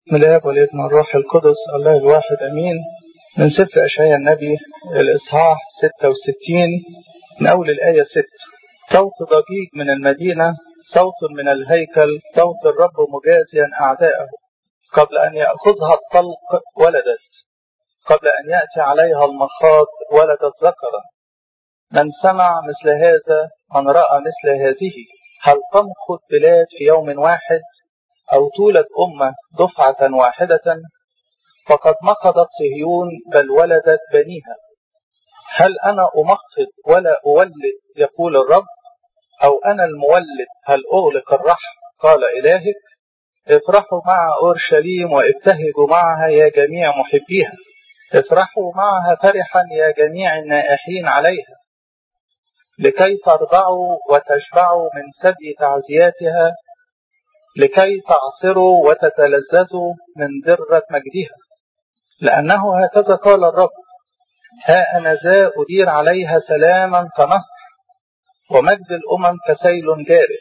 من الآب والابن والروح القدس الله الواحد أمين من سفر أشعياء النبي الإصحاح 66 من أول الآية 6 صوت ضجيج من المدينة صوت من الهيكل صوت الرب مجازيا أعداءه قبل أن يأخذها الطلق ولدت قبل أن يأتي عليها المخاض ولدت ذكرا من سمع مثل هذا من رأى مثل هذه هل تنخض بلاد في يوم واحد أو تولد أمة دفعة واحدة فقد مخضت صهيون بل ولدت بنيها هل أنا أمخض ولا أولد يقول الرب أو أنا المولد هل أغلق الرحم قال إلهك افرحوا مع أورشليم وابتهجوا معها يا جميع محبيها افرحوا معها فرحا يا جميع النائحين عليها لكي ترضعوا وتشبعوا من ثدي تعزياتها لكي تعصروا وتتلذذوا من درة مجدها لأنه هكذا قال الرب ها أنا ذا أدير عليها سلاما كنهر ومجد الأمم كسيل جارف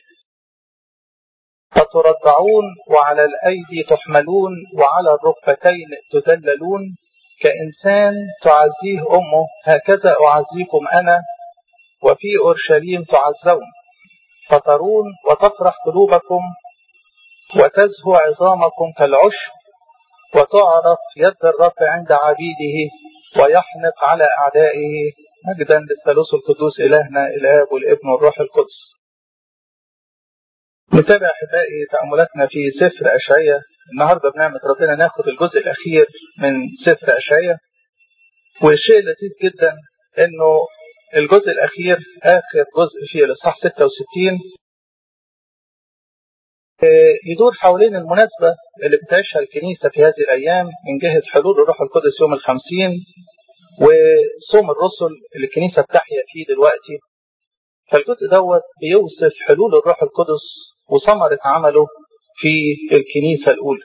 فترضعون وعلى الأيدي تحملون وعلى الركبتين تذللون كإنسان تعزيه أمه هكذا أعزيكم أنا وفي أورشليم تعزون فترون وتفرح قلوبكم وتزهو عظامكم كالعشب وتعرف يد الرب عند عبيده ويحنق على أعدائه مجدا للثالوث القدوس إلهنا الآب والابن والروح القدس نتابع أحبائي تأملاتنا في سفر أشعية النهاردة بنعمة ربنا ناخد الجزء الأخير من سفر أشعية والشيء اللطيف جدا إنه الجزء الأخير آخر جزء في الإصحاح 66 يدور حوالين المناسبة اللي بتعيشها الكنيسة في هذه الأيام من جهة حلول الروح القدس يوم الخمسين وصوم الرسل اللي الكنيسة بتحيا فيه دلوقتي فالجزء دوت بيوصف حلول الروح القدس وثمرة عمله في الكنيسة الأولى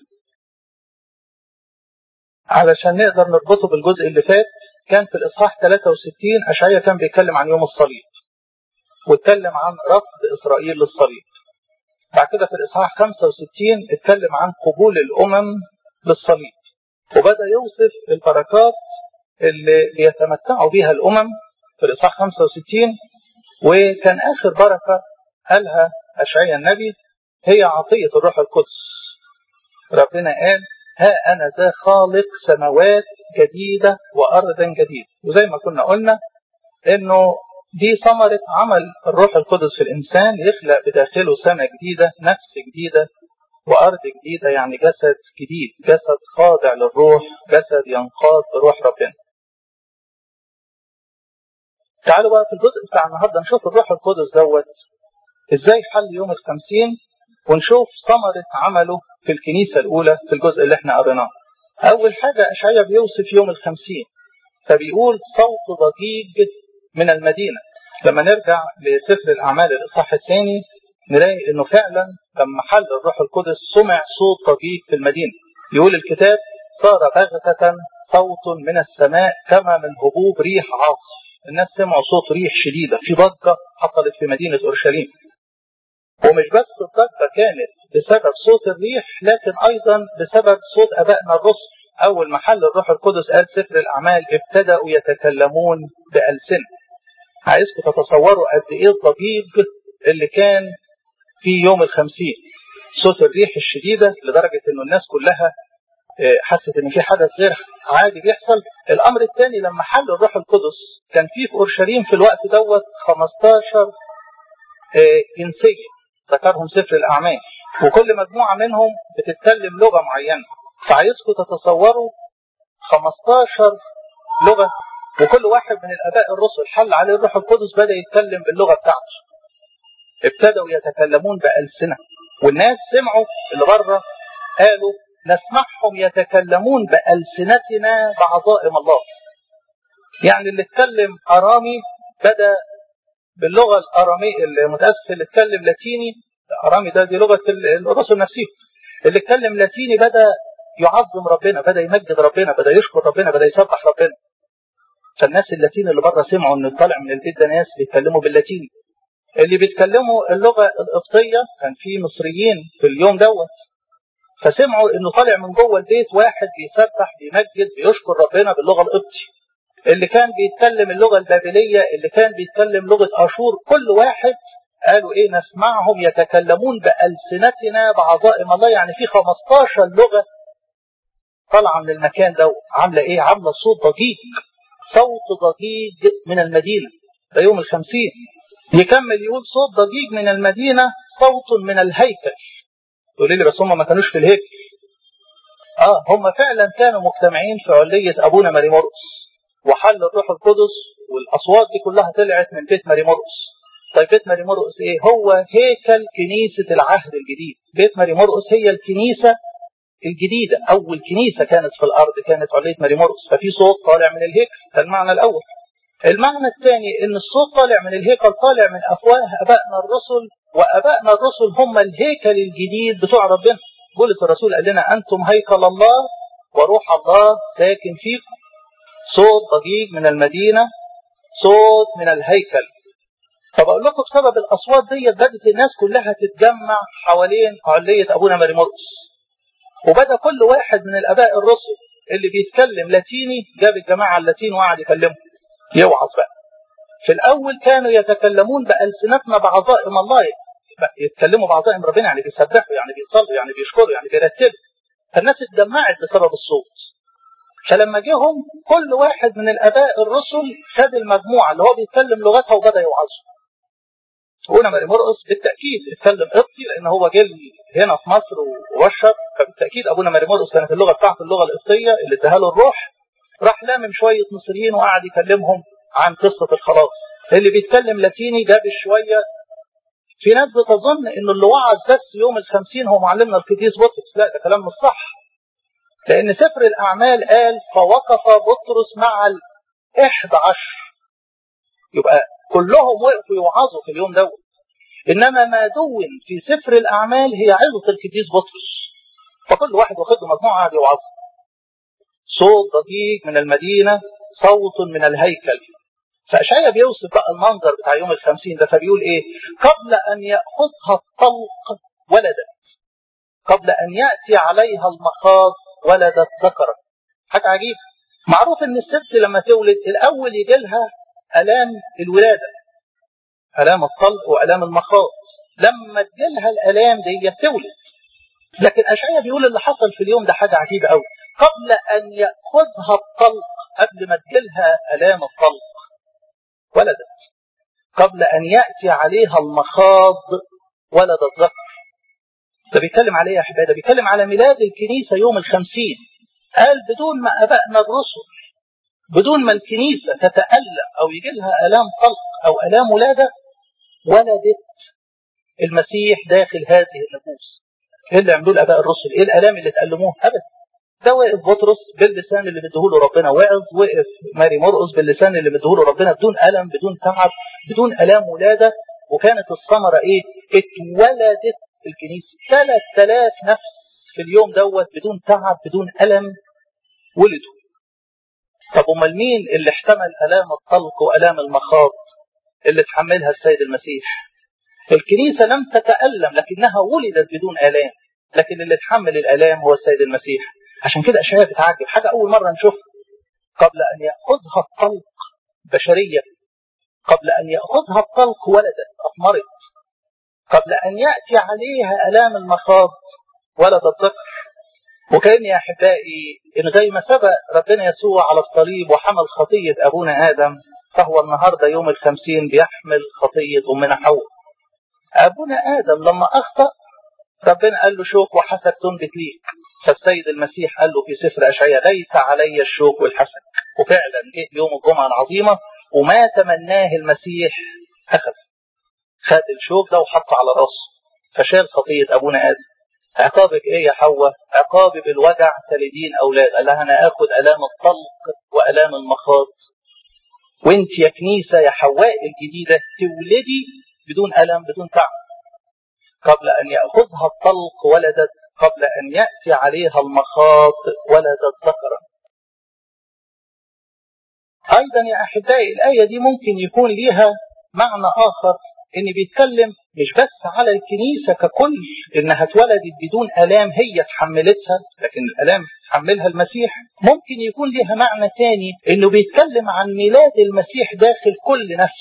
علشان نقدر نربطه بالجزء اللي فات كان في الإصحاح 63 أشعيا كان بيتكلم عن يوم الصليب واتكلم عن رفض إسرائيل للصليب بعد كده في الإصحاح 65 اتكلم عن قبول الأمم للصليب وبدأ يوصف البركات اللي بيتمتعوا بها الأمم في الإصحاح 65 وكان آخر بركة قالها أشعيا النبي هي عطية الروح القدس ربنا قال ها أنا ذا خالق سماوات جديدة وأرضا جديدة وزي ما كنا قلنا إنه دي ثمرة عمل الروح القدس في الإنسان يخلق بداخله سماء جديدة نفس جديدة وأرض جديدة يعني جسد جديد جسد خاضع للروح جسد ينقاد بروح ربنا تعالوا بقى في الجزء بتاع النهارده نشوف الروح القدس دوت ازاي حل يوم الخمسين ونشوف ثمرة عمله في الكنيسة الأولى في الجزء اللي احنا قريناه. أول حاجة أشعيا بيوصف يوم الخمسين فبيقول صوت ضجيج من المدينة لما نرجع لسفر الأعمال الإصحاح الثاني نلاقي إنه فعلا لما حل الروح القدس سمع صوت ضجيج في المدينة يقول الكتاب صار بغتة صوت من السماء كما من هبوب ريح عاصف الناس سمعوا صوت ريح شديدة في ضجة حصلت في مدينة أورشليم ومش بس الضجة كانت بسبب صوت الريح لكن أيضا بسبب صوت أبائنا الرسل أول ما حل الروح القدس قال سفر الأعمال ابتدأوا يتكلمون بألسنة عايزكم تتصوروا قد إيه الضجيج اللي كان في يوم الخمسين صوت الريح الشديدة لدرجة إنه الناس كلها حست إن في حدث غير عادي بيحصل الأمر الثاني لما حل الروح القدس كان في في أورشليم في الوقت دوت 15 جنسية ذكرهم سفر الأعمال وكل مجموعة منهم بتتكلم لغة معينة فعايزكم تتصوروا 15 لغة وكل واحد من الآباء الرسل حل عليه الروح القدس بدأ يتكلم باللغة بتاعته ابتدوا يتكلمون بألسنة والناس سمعوا اللي بره قالوا نسمعهم يتكلمون بألسنتنا بعظائم الله يعني اللي اتكلم أرامي بدأ باللغة الأرامية المتأسف اللي اتكلم لاتيني أرامي ده دي لغة الرسل نفسه اللي اتكلم لاتيني بدأ يعظم ربنا بدأ يمجد ربنا بدأ يشكر ربنا بدأ يسبح ربنا فالناس اللاتين اللي بره سمعوا ان طالع من البيت ده ناس بيتكلموا باللاتيني اللي بيتكلموا اللغة القبطية كان في مصريين في اليوم دوت فسمعوا انه طالع من جوه البيت واحد بيسبح بيمجد بيشكر ربنا باللغه القبطي اللي كان بيتكلم اللغه البابليه اللي كان بيتكلم لغه اشور كل واحد قالوا ايه نسمعهم يتكلمون بالسنتنا بعظائم الله يعني في 15 لغه طالعه من المكان ده عامله ايه عامله صوت ضجيج صوت ضجيج من المدينه ده يوم الخمسين يكمل يقول صوت ضجيج من المدينه صوت من الهيكل تقول لي بس هم ما كانوش في الهيكل اه هم فعلا كانوا مجتمعين في علية ابونا ماري مرقس وحل الروح القدس والاصوات دي كلها طلعت من بيت ماري مرقس طيب بيت ماري مرقس ايه هو هيكل كنيسة العهد الجديد بيت ماري مرقس هي الكنيسة الجديدة اول كنيسة كانت في الارض كانت علية ماري مرقس ففي صوت طالع من الهيكل ده المعنى الاول المعنى الثاني ان الصوت طالع من الهيكل طالع من افواه ابائنا الرسل وابائنا الرسل هم الهيكل الجديد بتوع ربنا بولس الرسول قال لنا انتم هيكل الله وروح الله ساكن فيكم صوت ضجيج من المدينه صوت من الهيكل فبقول لكم بسبب الاصوات دي بدات الناس كلها تتجمع حوالين عليه ابونا ماري مرقس وبدا كل واحد من الاباء الرسل اللي بيتكلم لاتيني جاب الجماعه اللاتين وقعد يكلمهم يوعظ بقى في الاول كانوا يتكلمون بالسنتنا بعظائم الله يتكلموا بعظائم ربنا يعني بيسبحوا يعني بيصلوا يعني بيشكروا يعني بيرتبوا فالناس اتجمعت بسبب الصوت فلما جيهم كل واحد من الاباء الرسل خد المجموعه اللي هو بيتكلم لغتها وبدا يوعظهم هنا ماري مرقس بالتاكيد اتكلم قبطي لان هو جه هنا في مصر وبشر فبالتاكيد ابونا ماري مرقس كانت اللغه بتاعته اللغه القبطيه اللي اداها له الروح راح لامم شويه مصريين وقعد يكلمهم عن قصه الخلاص اللي بيتكلم لاتيني جاب شويه في ناس بتظن ان اللي وعظ بس يوم الخمسين هو معلمنا القديس بطرس لا ده كلام مش صح لان سفر الاعمال قال فوقف بطرس مع الاحد عشر يبقى كلهم وقفوا يوعظوا في اليوم دوت انما ما دون في سفر الاعمال هي عظه القديس بطرس فكل واحد واخد له مجموعه قاعد يوعظ صوت ضجيج من المدينه صوت من الهيكل فأشعيا بيوصف بقى المنظر بتاع يوم الخمسين ده فبيقول ايه قبل ان يأخذها الطلق ولدت قبل ان يأتي عليها المخاض ولدت ذكرا حاجة عجيبة معروف ان الست لما تولد الاول يجي لها الام الولادة الام الطلق والام المخاض لما تجيلها الالام دي تولد لكن اشعيا بيقول اللي حصل في اليوم ده حاجة عجيبة قوي قبل ان يأخذها الطلق قبل ما تجيلها الام الطلق ولدت قبل أن يأتي عليها المخاض ولد الذكر ده بيتكلم عليه يا أحبابي بيتكلم على ميلاد الكنيسة يوم الخمسين قال بدون ما أبائنا الرسل بدون ما الكنيسة تتألم أو يجي لها آلام طلق أو آلام ولادة ولدت المسيح داخل هذه النفوس ايه اللي عملوه الاباء الرسل ايه الالام اللي تألموها ابدا ده وقف بطرس باللسان اللي مديهوله ربنا وعظ وقف ماري مرقس باللسان اللي مديهوله ربنا بدون ألم بدون تعب بدون ألام ولادة وكانت الثمرة إيه؟ اتولدت الكنيسة 3000 نفس في اليوم دوت بدون تعب بدون ألم ولدوا طب امال مين اللي احتمل ألام الطلق وألام المخاض اللي تحملها السيد المسيح الكنيسة لم تتألم لكنها ولدت بدون آلام لكن اللي تحمل الآلام هو السيد المسيح عشان كده أشياء بتعجب حاجة أول مرة نشوفها قبل أن يأخذها الطلق بشرية قبل أن يأخذها الطلق ولدت أثمرت قبل أن يأتي عليها ألام المخاض ولدت ذكر وكأن يا أحبائي إن زي ما سبق ربنا يسوع على الصليب وحمل خطية أبونا آدم فهو النهاردة يوم الخمسين بيحمل خطية أمنا حواء أبونا آدم لما أخطأ ربنا قال له شوك وحسك تنبت ليك فالسيد المسيح قال له في سفر أشعياء ليس علي الشوك والحسك وفعلا جه يوم الجمعة العظيمة وما تمناه المسيح أخذ خد الشوك ده وحطه على راسه فشال خطية أبونا آدم عقابك إيه يا حواء عقابي بالوجع تلدين أولاد قال لها أنا آخد ألام الطلق وألام المخاض وانت يا كنيسة يا حواء الجديدة تولدي بدون ألم بدون تعب قبل أن يأخذها الطلق ولدت قبل أن يأتي عليها المخاض ولدت ذكرا أيضا يا أحبائي الآية دي ممكن يكون ليها معنى آخر إن بيتكلم مش بس على الكنيسة ككل إنها اتولدت بدون آلام هي تحملتها لكن الآلام تحملها المسيح ممكن يكون لها معنى تاني إنه بيتكلم عن ميلاد المسيح داخل كل نفس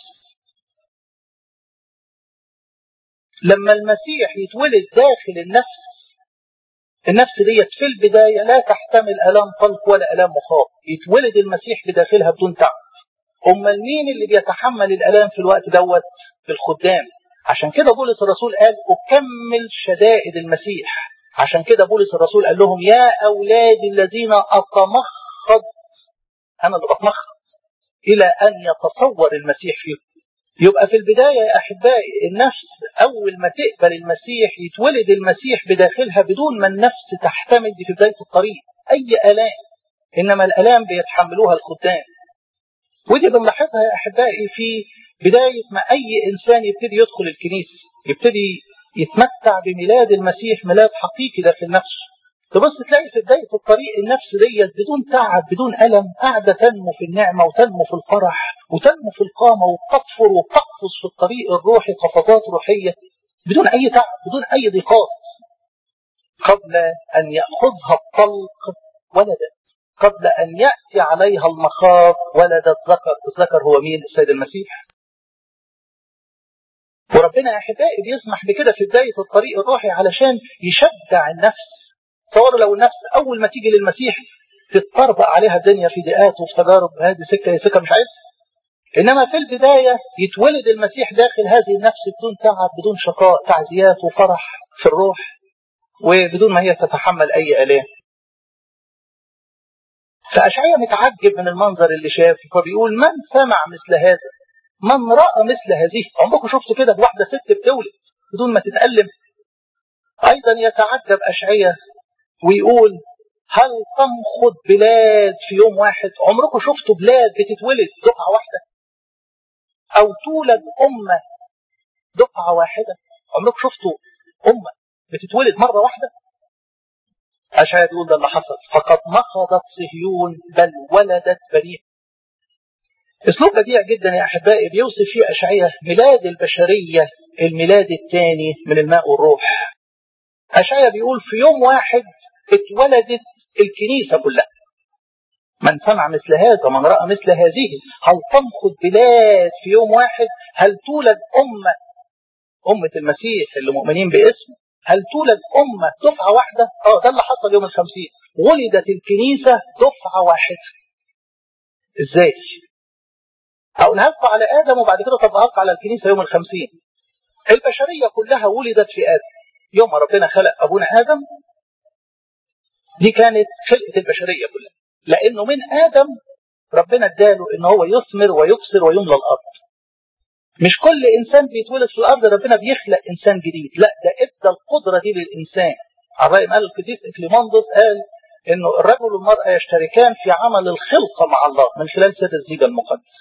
لما المسيح يتولد داخل النفس النفس ديت في البداية لا تحتمل ألام طلق ولا ألام مخاط يتولد المسيح بداخلها بدون تعب أمال مين اللي بيتحمل الألام في الوقت دوت في الخدام عشان كده بولس الرسول قال أكمل شدائد المسيح عشان كده بولس الرسول قال لهم يا أولادي الذين أتمخض أنا اللي بتمخض إلى أن يتصور المسيح فيكم يبقى في البداية يا أحبائي النفس أول ما تقبل المسيح يتولد المسيح بداخلها بدون ما النفس تحتمل دي في بداية الطريق أي آلام إنما الآلام بيتحملوها الخدام ودي بنلاحظها يا أحبائي في بداية ما أي إنسان يبتدي يدخل الكنيسة يبتدي يتمتع بميلاد المسيح ميلاد حقيقي داخل نفسه تبص تلاقي في بداية الطريق النفس ديت بدون تعب بدون ألم قاعدة تنمو في النعمة وتنمو في الفرح وتنمو في القامة وتطفر وتقفز في الطريق الروحي قفزات روحية بدون أي تعب بدون أي ضيقات قبل أن يأخذها الطلق ولدت قبل أن يأتي عليها المخاض ولدت ذكر الذكر هو مين السيد المسيح وربنا يا أحبائي بيسمح بكده في بداية الطريق الروحي علشان يشجع النفس تصوروا لو النفس أول ما تيجي للمسيح تتطربق عليها الدنيا في ضيقات وفي تجارب هذه سكة هي سكة مش عايز إنما في البداية يتولد المسيح داخل هذه النفس بدون تعب بدون شقاء تعزيات وفرح في الروح وبدون ما هي تتحمل أي آلام فأشعية متعجب من المنظر اللي شافه فبيقول من سمع مثل هذا من رأى مثل هذه عمركم شفتوا كده واحدة ست بتولد بدون ما تتألم أيضا يتعجب أشعية ويقول هل تنخض بلاد في يوم واحد عمركم شفتوا بلاد بتتولد دفعة واحدة أو تولد أمة دفعة واحدة عمركم شفتوا أمة بتتولد مرة واحدة أشعية يقول ده اللي حصل فقد نخضت صهيون بل ولدت بنين اسلوب بديع جدا يا احبائي بيوصف فيه اشعياء ميلاد البشريه الميلاد الثاني من الماء والروح. اشعياء بيقول في يوم واحد اتولدت الكنيسه كلها. من سمع مثل هذا من راى مثل هذه هل تنخض بلاد في يوم واحد؟ هل تولد امه امه المسيح اللي مؤمنين باسمه؟ هل تولد امه دفعه واحده؟ اه ده اللي حصل يوم الخمسين. ولدت الكنيسه دفعه واحده. ازاي؟ هقولها لكم على ادم وبعد كده طبقها على الكنيسه يوم الخمسين. البشريه كلها ولدت في ادم. يوم ما ربنا خلق ابونا ادم دي كانت خلقه البشريه كلها. لانه من ادم ربنا اداله ان هو يثمر ويبصر ويملى الارض. مش كل انسان بيتولد في الارض ربنا بيخلق انسان جديد، لا ده ادى القدره دي للانسان. على راي ما قال القديس اكليماندوس قال انه الرجل والمراه يشتركان في عمل الخلقه مع الله من خلال سر الزيج المقدس.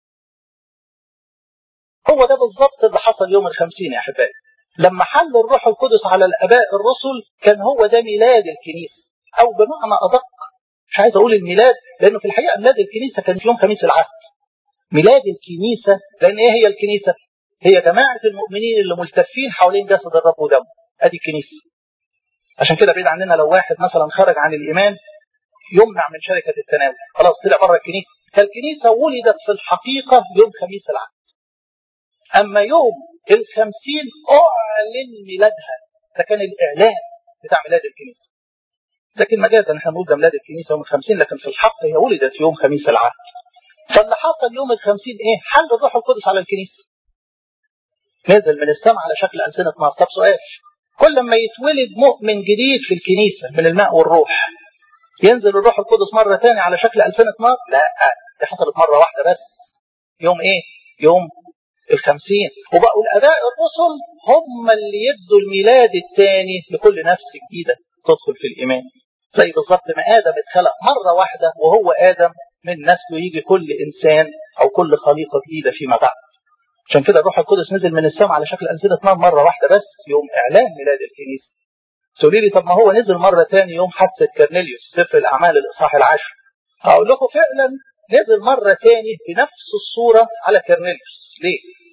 هو ده بالظبط اللي حصل يوم الخمسين يا احبائي لما حل الروح القدس على الاباء الرسل كان هو ده ميلاد الكنيسه او بمعنى ادق مش عايز اقول الميلاد لانه في الحقيقه ميلاد الكنيسه كان في يوم خميس العهد ميلاد الكنيسه لان ايه هي الكنيسه؟ هي جماعه المؤمنين اللي ملتفين حوالين جسد الرب ودمه ادي الكنيسه عشان كده بعيد عننا لو واحد مثلا خرج عن الايمان يمنع من شركه التناول خلاص طلع بره الكنيسه فالكنيسه ولدت في الحقيقه يوم خميس العهد أما يوم الخمسين أعلن ميلادها ده كان الإعلان بتاع ميلاد الكنيسة لكن مجازا احنا بنقول ده ميلاد الكنيسة يوم الخمسين لكن في الحق هي ولدت يوم خميس العهد فاللي حصل يوم الخمسين ايه؟ حل الروح القدس على الكنيسة نزل من السماء على شكل ألسنة نار طب سؤال كل ما يتولد مؤمن جديد في الكنيسة من الماء والروح ينزل الروح القدس مرة تاني على شكل ألسنة نار لا دي حصلت مرة واحدة بس يوم ايه؟ يوم الخمسين وبقوا الأباء الرسل هم اللي يدوا الميلاد الثاني لكل نفس جديدة تدخل في الإيمان زي بالظبط ما آدم اتخلق مرة واحدة وهو آدم من نسله يجي كل إنسان أو كل خليقة جديدة فيما بعد عشان كده الروح القدس نزل من السماء على شكل ألسنة نار مرة واحدة بس يوم إعلان ميلاد الكنيسة تقولي لي طب ما هو نزل مرة ثاني يوم حادثة كرنيليوس سفر الأعمال الإصحاح العاشر أقول لكم فعلا نزل مرة ثاني بنفس الصورة على كرنيليوس ليه؟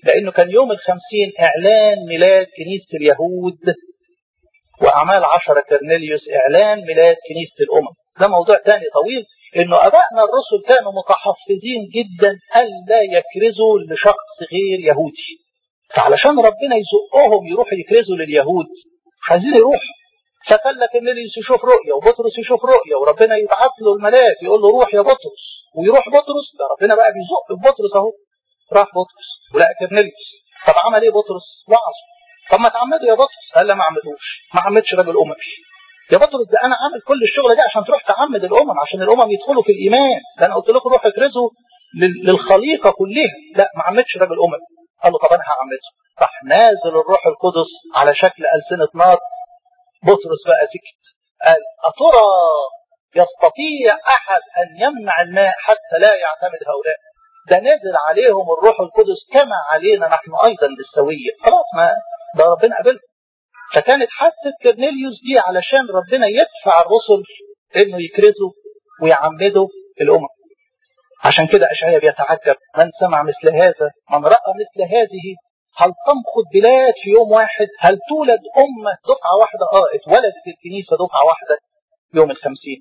لأنه كان يوم الخمسين إعلان ميلاد كنيسة اليهود وأعمال عشرة كرنيليوس إعلان ميلاد كنيسة الأمم ده موضوع تاني طويل إنه أبائنا الرسل كانوا متحفظين جدا ألا يكرزوا لشخص غير يهودي فعلشان ربنا يزقهم يروحوا يكرزوا لليهود مش عايزين يروحوا فخلى كرنيليوس يشوف رؤية وبطرس يشوف رؤية وربنا يبعت له الملاك يقول له روح يا بطرس ويروح بطرس ده ربنا بقى بيزق في بطرس اهو راح بطرس ولقى كرنيليوس طب عمل ايه بطرس؟ وعظ طب ما تعمدوا يا بطرس قال لا ما عملوش ما عمدش راجل اممي يا بطرس ده انا عامل كل الشغل ده عشان تروح تعمد الامم عشان الامم يدخلوا في الايمان ده انا قلت لكم روحوا اكرزوا للخليقه كلها لا ما عمدش راجل اممي قال له طب انا هعمده راح نازل الروح القدس على شكل السنه نار بطرس بقى سكت قال أترى يستطيع أحد أن يمنع الماء حتى لا يعتمد هؤلاء ده نزل عليهم الروح القدس كما علينا نحن أيضا بالسوية خلاص ما ده ربنا قبلهم فكانت حاسة كرنيليوس دي علشان ربنا يدفع الرسل انه يكرزوا ويعمدوا الامم عشان كده اشعياء بيتعجب من سمع مثل هذا من راى مثل هذه هل تنقض بلاد في يوم واحد هل تولد أمة دفعة واحدة اه اتولدت الكنيسة دفعة واحدة يوم الخمسين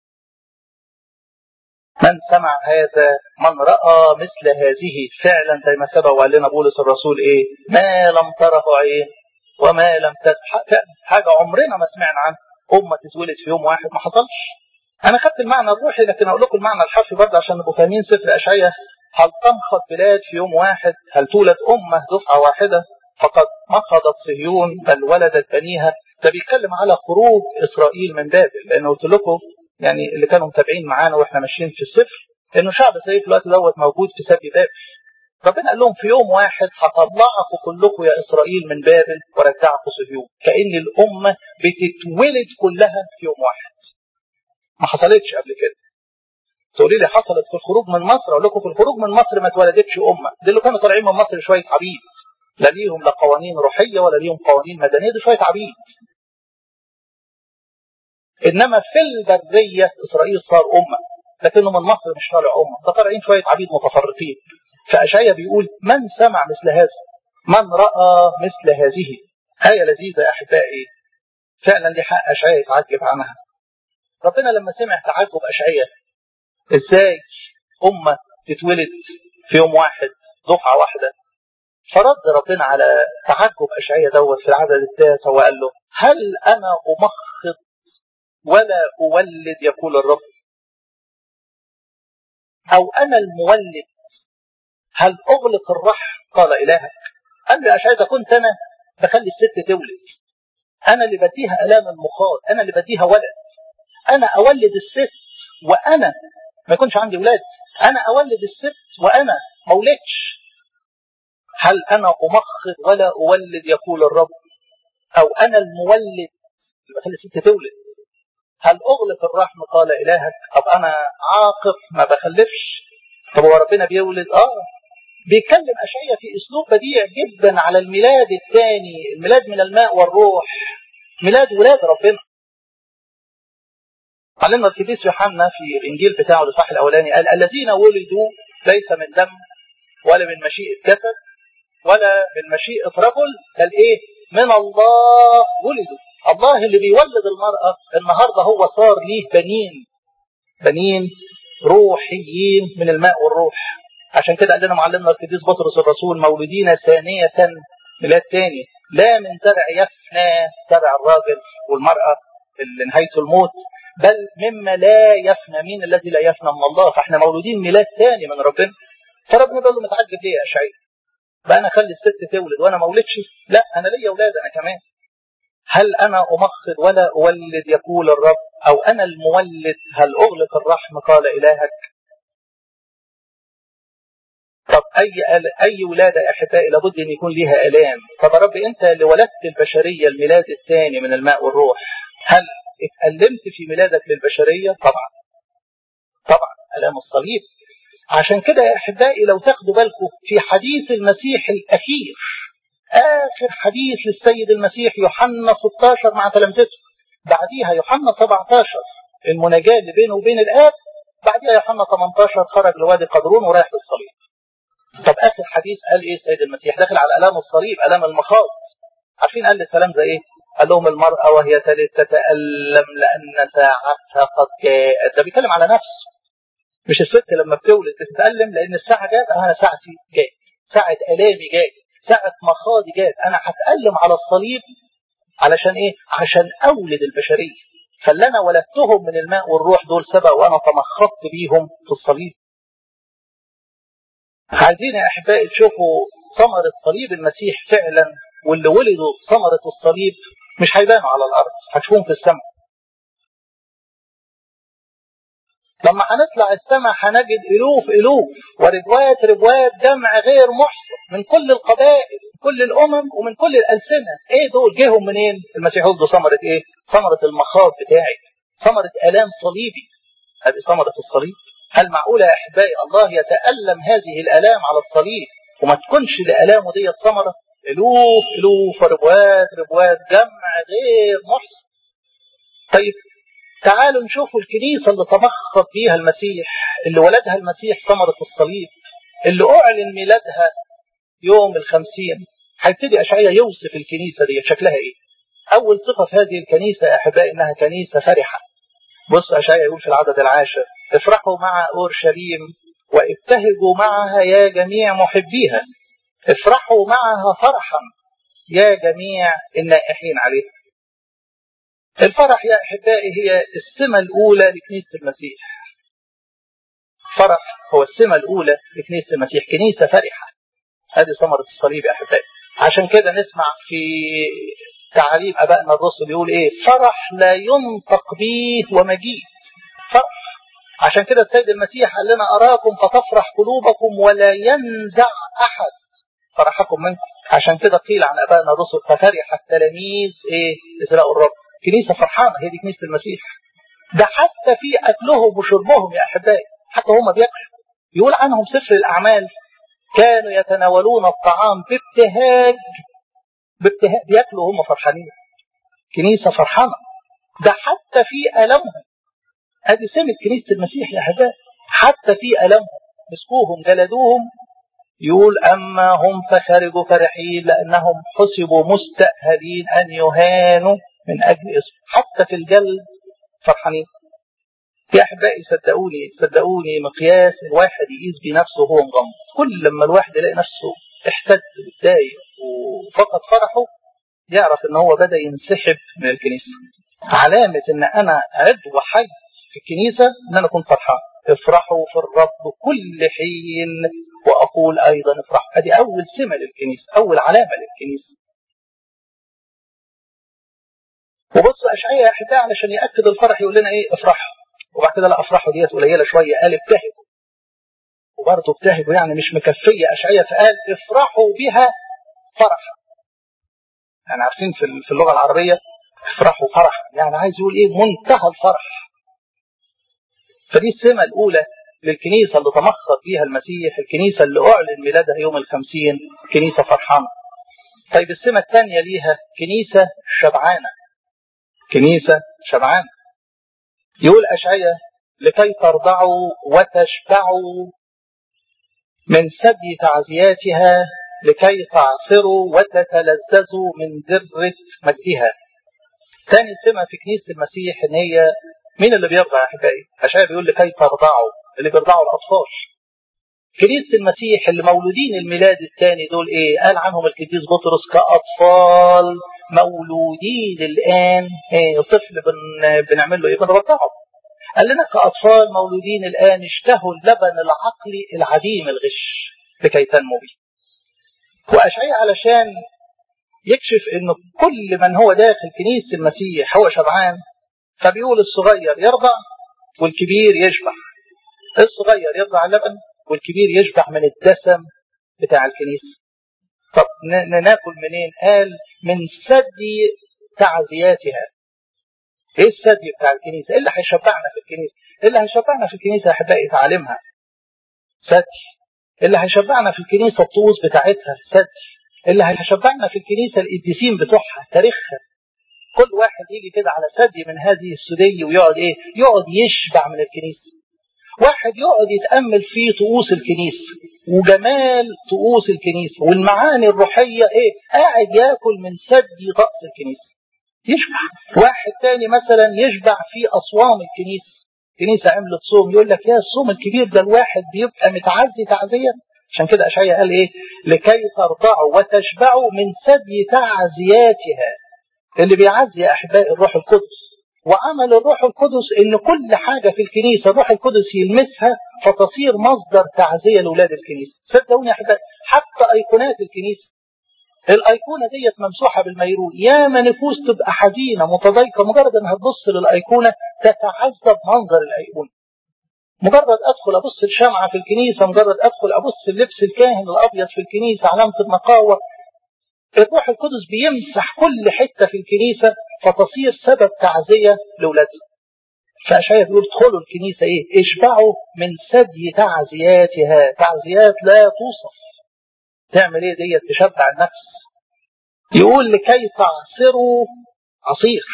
من سمع هذا من رأى مثل هذه فعلا زي ما سبق وقال لنا بولس الرسول ايه ما لم تره عين وما لم تتحقق حاجة عمرنا ما سمعنا عنها أمة تتولد في يوم واحد ما حصلش أنا خدت المعنى الروحي لكن أقول لكم المعنى الحرفي برضه عشان نبقوا فاهمين سفر أشعياء هل تنخط بلاد في يوم واحد هل تولد أمة دفعة واحدة فقد مخضت صهيون بل ولدت بنيها ده بيتكلم على خروج إسرائيل من بابل لأنه قلت لكم يعني اللي كانوا متابعين معانا واحنا ماشيين في السفر انه شعب زي في الوقت دوت موجود في سبي بابل ربنا قال لهم في يوم واحد هطلعكم كلكم يا اسرائيل من بابل وارجعكم صهيون كان الامه بتتولد كلها في يوم واحد ما حصلتش قبل كده تقولي لي حصلت في الخروج من مصر اقول لكم في الخروج من مصر ما اتولدتش امه دي اللي كانوا طالعين من مصر شويه عبيد لا ليهم لا قوانين روحيه ولا ليهم قوانين مدنيه دي شويه عبيد انما في البريه اسرائيل صار امه لكنه من مصر مش طالع امه ده طالعين شويه عبيد متفرقين فاشعيا بيقول من سمع مثل هذا من راى مثل هذه آية لذيذة يا أحبائي فعلا دي حق أشعيا يتعجب عنها ربنا لما سمع تعجب أشعيا إزاي أمة تتولد في يوم واحد دفعة واحدة فرد ربنا على تعجب أشعيا دوت في العدد التاسع وقال له هل أنا أمخض ولا أولد يقول الرب أو أنا المولد هل أغلق الرحم قال إلهك قال لي أشعيا كنت أنا بخلي الست تولد أنا اللي بديها ألام المخاض أنا اللي بديها ولد أنا أولد الست وأنا ما يكونش عندي ولاد أنا أولد الست وأنا ما ولدش هل أنا أمخض ولا أولد يقول الرب أو أنا المولد اللي بخلي الست تولد هل أغلق الرحم قال إلهك طب أنا عاقف ما بخلفش طب هو ربنا بيولد آه بيتكلم أشعية في أسلوب بديع جدا على الميلاد الثاني الميلاد من الماء والروح ميلاد ولاد ربنا علمنا القديس يوحنا في الإنجيل بتاعه الإصحاح الأولاني قال الذين ولدوا ليس من دم ولا من مشيئة جسد ولا من مشيئة رجل بل إيه من الله ولدوا الله اللي بيولد المرأة النهاردة هو صار ليه بنين بنين روحيين من الماء والروح عشان كده قال لنا معلمنا القديس بطرس الرسول مولودين ثانية ميلاد تاني لا من زرع يفنى زرع الراجل والمرأة اللي نهايته الموت بل مما لا يفنى مين الذي لا يفنى من الله فاحنا مولودين ميلاد ثاني من ربنا فربنا بيقول له متعجب ليه يا اشعياء بقى انا اخلي الست تولد وانا ما ولدش لا انا ليا اولاد انا كمان هل انا امخض ولا اولد يقول الرب او انا المولد هل اغلق الرحم قال الهك طب اي اي ولاده يا احبائي لابد ان يكون ليها الام طب يا رب انت اللي ولدت البشريه الميلاد الثاني من الماء والروح هل اتألمت في ميلادك للبشريه طبعا طبعا الام الصليب عشان كده يا احبائي لو تاخدوا بالكم في حديث المسيح الاخير اخر حديث للسيد المسيح يوحنا 16 مع تلامذته بعديها يوحنا 17 المناجاه اللي بينه وبين الاب بعديها يوحنا 18 خرج لوادي قدرون ورايح للصليب طب اخر حديث قال ايه السيد المسيح داخل على الام الصليب الام المخاض عارفين قال الكلام زي ايه قال لهم المرأة وهي تلد تتألم لأن ساعتها قد جاءت ده بيتكلم على نفسه مش الست لما بتولد بتتألم لأن الساعة جات أنا ساعتي جات ساعة ألامي جات ساعة مخاضي جات أنا هتألم على الصليب علشان إيه؟ عشان أولد البشرية فاللي أنا ولدتهم من الماء والروح دول سبق وأنا تمخضت بيهم في الصليب عايزين يا أحبائي تشوفوا ثمرة صليب المسيح فعلا واللي ولدوا ثمرة الصليب مش هيبانوا على الأرض هتشوفهم في السماء لما هنطلع السماء هنجد ألوف ألوف وربوات ربوات جمع غير محصى من كل القبائل من كل الأمم ومن كل الألسنة إيه دول جيهم منين المسيح ولده ثمرة إيه ثمرة المخاض بتاعي ثمرة آلام صليبي هذه ثمرة الصليب هل معقولة يا أحبائي الله يتألم هذه الآلام على الصليب وما تكونش لآلامه دي ثمرة ألوف ألوف وربوات ربوات جمع غير محصى طيب تعالوا نشوفوا الكنيسة اللي تمخض بيها المسيح اللي ولدها المسيح ثمرة الصليب اللي أعلن ميلادها يوم الخمسين هيبتدي أشعية يوصف الكنيسة دي شكلها إيه أول صفة في هذه الكنيسة يا أحبائي إنها كنيسة فرحة بص أشعية يقول في العدد العاشر افرحوا مع أورشليم وابتهجوا معها يا جميع محبيها افرحوا معها فرحا يا جميع النائحين عليها الفرح يا أحبائي هي السمة الأولى لكنيسة المسيح فرح هو السمة الأولى لكنيسة المسيح كنيسة فرحة هذه ثمرة الصليب يا أحبائي عشان كده نسمع في تعاليم أبائنا الرسل يقول إيه فرح لا ينطق به ومجيد فرح عشان كده السيد المسيح قال لنا أراكم فتفرح قلوبكم ولا ينزع أحد فرحكم منكم عشان كده قيل عن أبائنا الرسل ففرح التلاميذ إيه إزراء الرب كنيسة فرحانة هي دي كنيسة المسيح ده حتى في أكلهم وشربهم يا أحبائي حتى هم بياكلوا يقول عنهم سفر الأعمال كانوا يتناولون الطعام بابتهاج بابتهاج بياكلوا وهم فرحانين كنيسة فرحانة ده حتى في ألمهم هذه سمة كنيسة المسيح يا أحبائي حتى في ألمهم مسكوهم جلدوهم يقول أما هم فخرجوا فرحين لأنهم حسبوا مستأهلين أن يهانوا من أجل اسمه حتى في الجلد فرحانين يا أحبائي صدقوني صدقوني مقياس الواحد يقيس بنفسه وهو مغمض كل لما الواحد يلاقي نفسه احتد واتضايق وفقد فرحه يعرف ان هو بدأ ينسحب من الكنيسة علامة ان انا عضو حي في الكنيسة ان انا اكون فرحان افرحوا في الرب كل حين واقول ايضا افرحوا ادي اول سمة للكنيسة اول علامة للكنيسة وبص اشعياء يا احبائي علشان ياكد الفرح يقول لنا ايه افرحوا وبعد كده لا افرحوا ديت قليله شويه قال ابتهجوا وبرضه ابتهجوا يعني مش مكفيه اشعياء فقال افرحوا بها فرحا يعني عارفين في في اللغه العربيه افرحوا فرحا يعني عايز يقول ايه منتهى الفرح فدي السمه الاولى للكنيسه اللي تمخض بيها المسيح الكنيسه اللي اعلن ميلادها يوم الخمسين كنيسه فرحانه طيب السمه الثانيه ليها كنيسه شبعانه كنيسة شبعان يقول أشعية لكي ترضعوا وتشبعوا من سبي تعزياتها لكي تعصروا وتتلذذوا من ذرة مجدها ثاني سمة في كنيسة المسيح ان هي مين اللي بيرضع يا احبائي؟ أشعية بيقول لكي ترضعوا اللي بيرضعوا الأطفال كنيسة المسيح اللي مولودين الميلاد الثاني دول ايه؟ قال عنهم القديس بطرس كأطفال مولودين الآن ايه طفل بن بنعمل له ايه بنرضعه قال لنا كأطفال مولودين الآن اشتهوا اللبن العقلي العديم الغش لكي تنمو به وأشعياء علشان يكشف ان كل من هو داخل كنيسة المسيح هو شبعان فبيقول الصغير يرضع والكبير يشبع الصغير يرضع اللبن والكبير يشبع من الدسم بتاع الكنيسة طب ناكل منين قال من ثدي تعزياتها ايه الثدي بتاع الكنيسة ايه اللي هيشبعنا في الكنيسة ايه اللي هيشبعنا في الكنيسة يا احبائي تعليمها ثدي اللي هيشبعنا في الكنيسة الطقوس بتاعتها ثدي اللي هيشبعنا في الكنيسة القديسين بتوعها تاريخها كل واحد يجي كده على ثدي من هذه السدية ويقعد ايه يقعد يشبع من الكنيسة واحد يقعد يتأمل في طقوس الكنيسة وجمال طقوس الكنيسة والمعاني الروحية ايه قاعد ياكل من ثدي رأس الكنيسة يشبع واحد تاني مثلا يشبع في أصوام الكنيسة كنيسة عملت صوم يقول لك يا الصوم الكبير ده الواحد بيبقى متعزي تعزية عشان كده أشعيا قال إيه لكي ترضعوا وتشبعوا من ثدي تعزياتها اللي بيعزي أحباء الروح القدس وعمل الروح القدس ان كل حاجة في الكنيسة الروح القدس يلمسها فتصير مصدر تعزية لأولاد الكنيسة صدقوني يا أحباء حتى أيقونات الكنيسة الأيقونة ديت ممسوحة بالميرون يا ما نفوس تبقى حزينة متضايقة مجرد انها تبص للأيقونة تتعذب منظر الأيقونة مجرد أدخل أبص الشمعة في الكنيسة مجرد أدخل أبص اللبس الكاهن الأبيض في الكنيسة علامة النقاوة الروح القدس بيمسح كل حتة في الكنيسة فتصير سبب تعزية لأولادنا فأشعيا بيقول ادخلوا الكنيسة ايه اشبعوا من ثدي تعزياتها تعزيات لا توصف تعمل ايه ديت تشبع النفس يقول لكي تعصروا عصير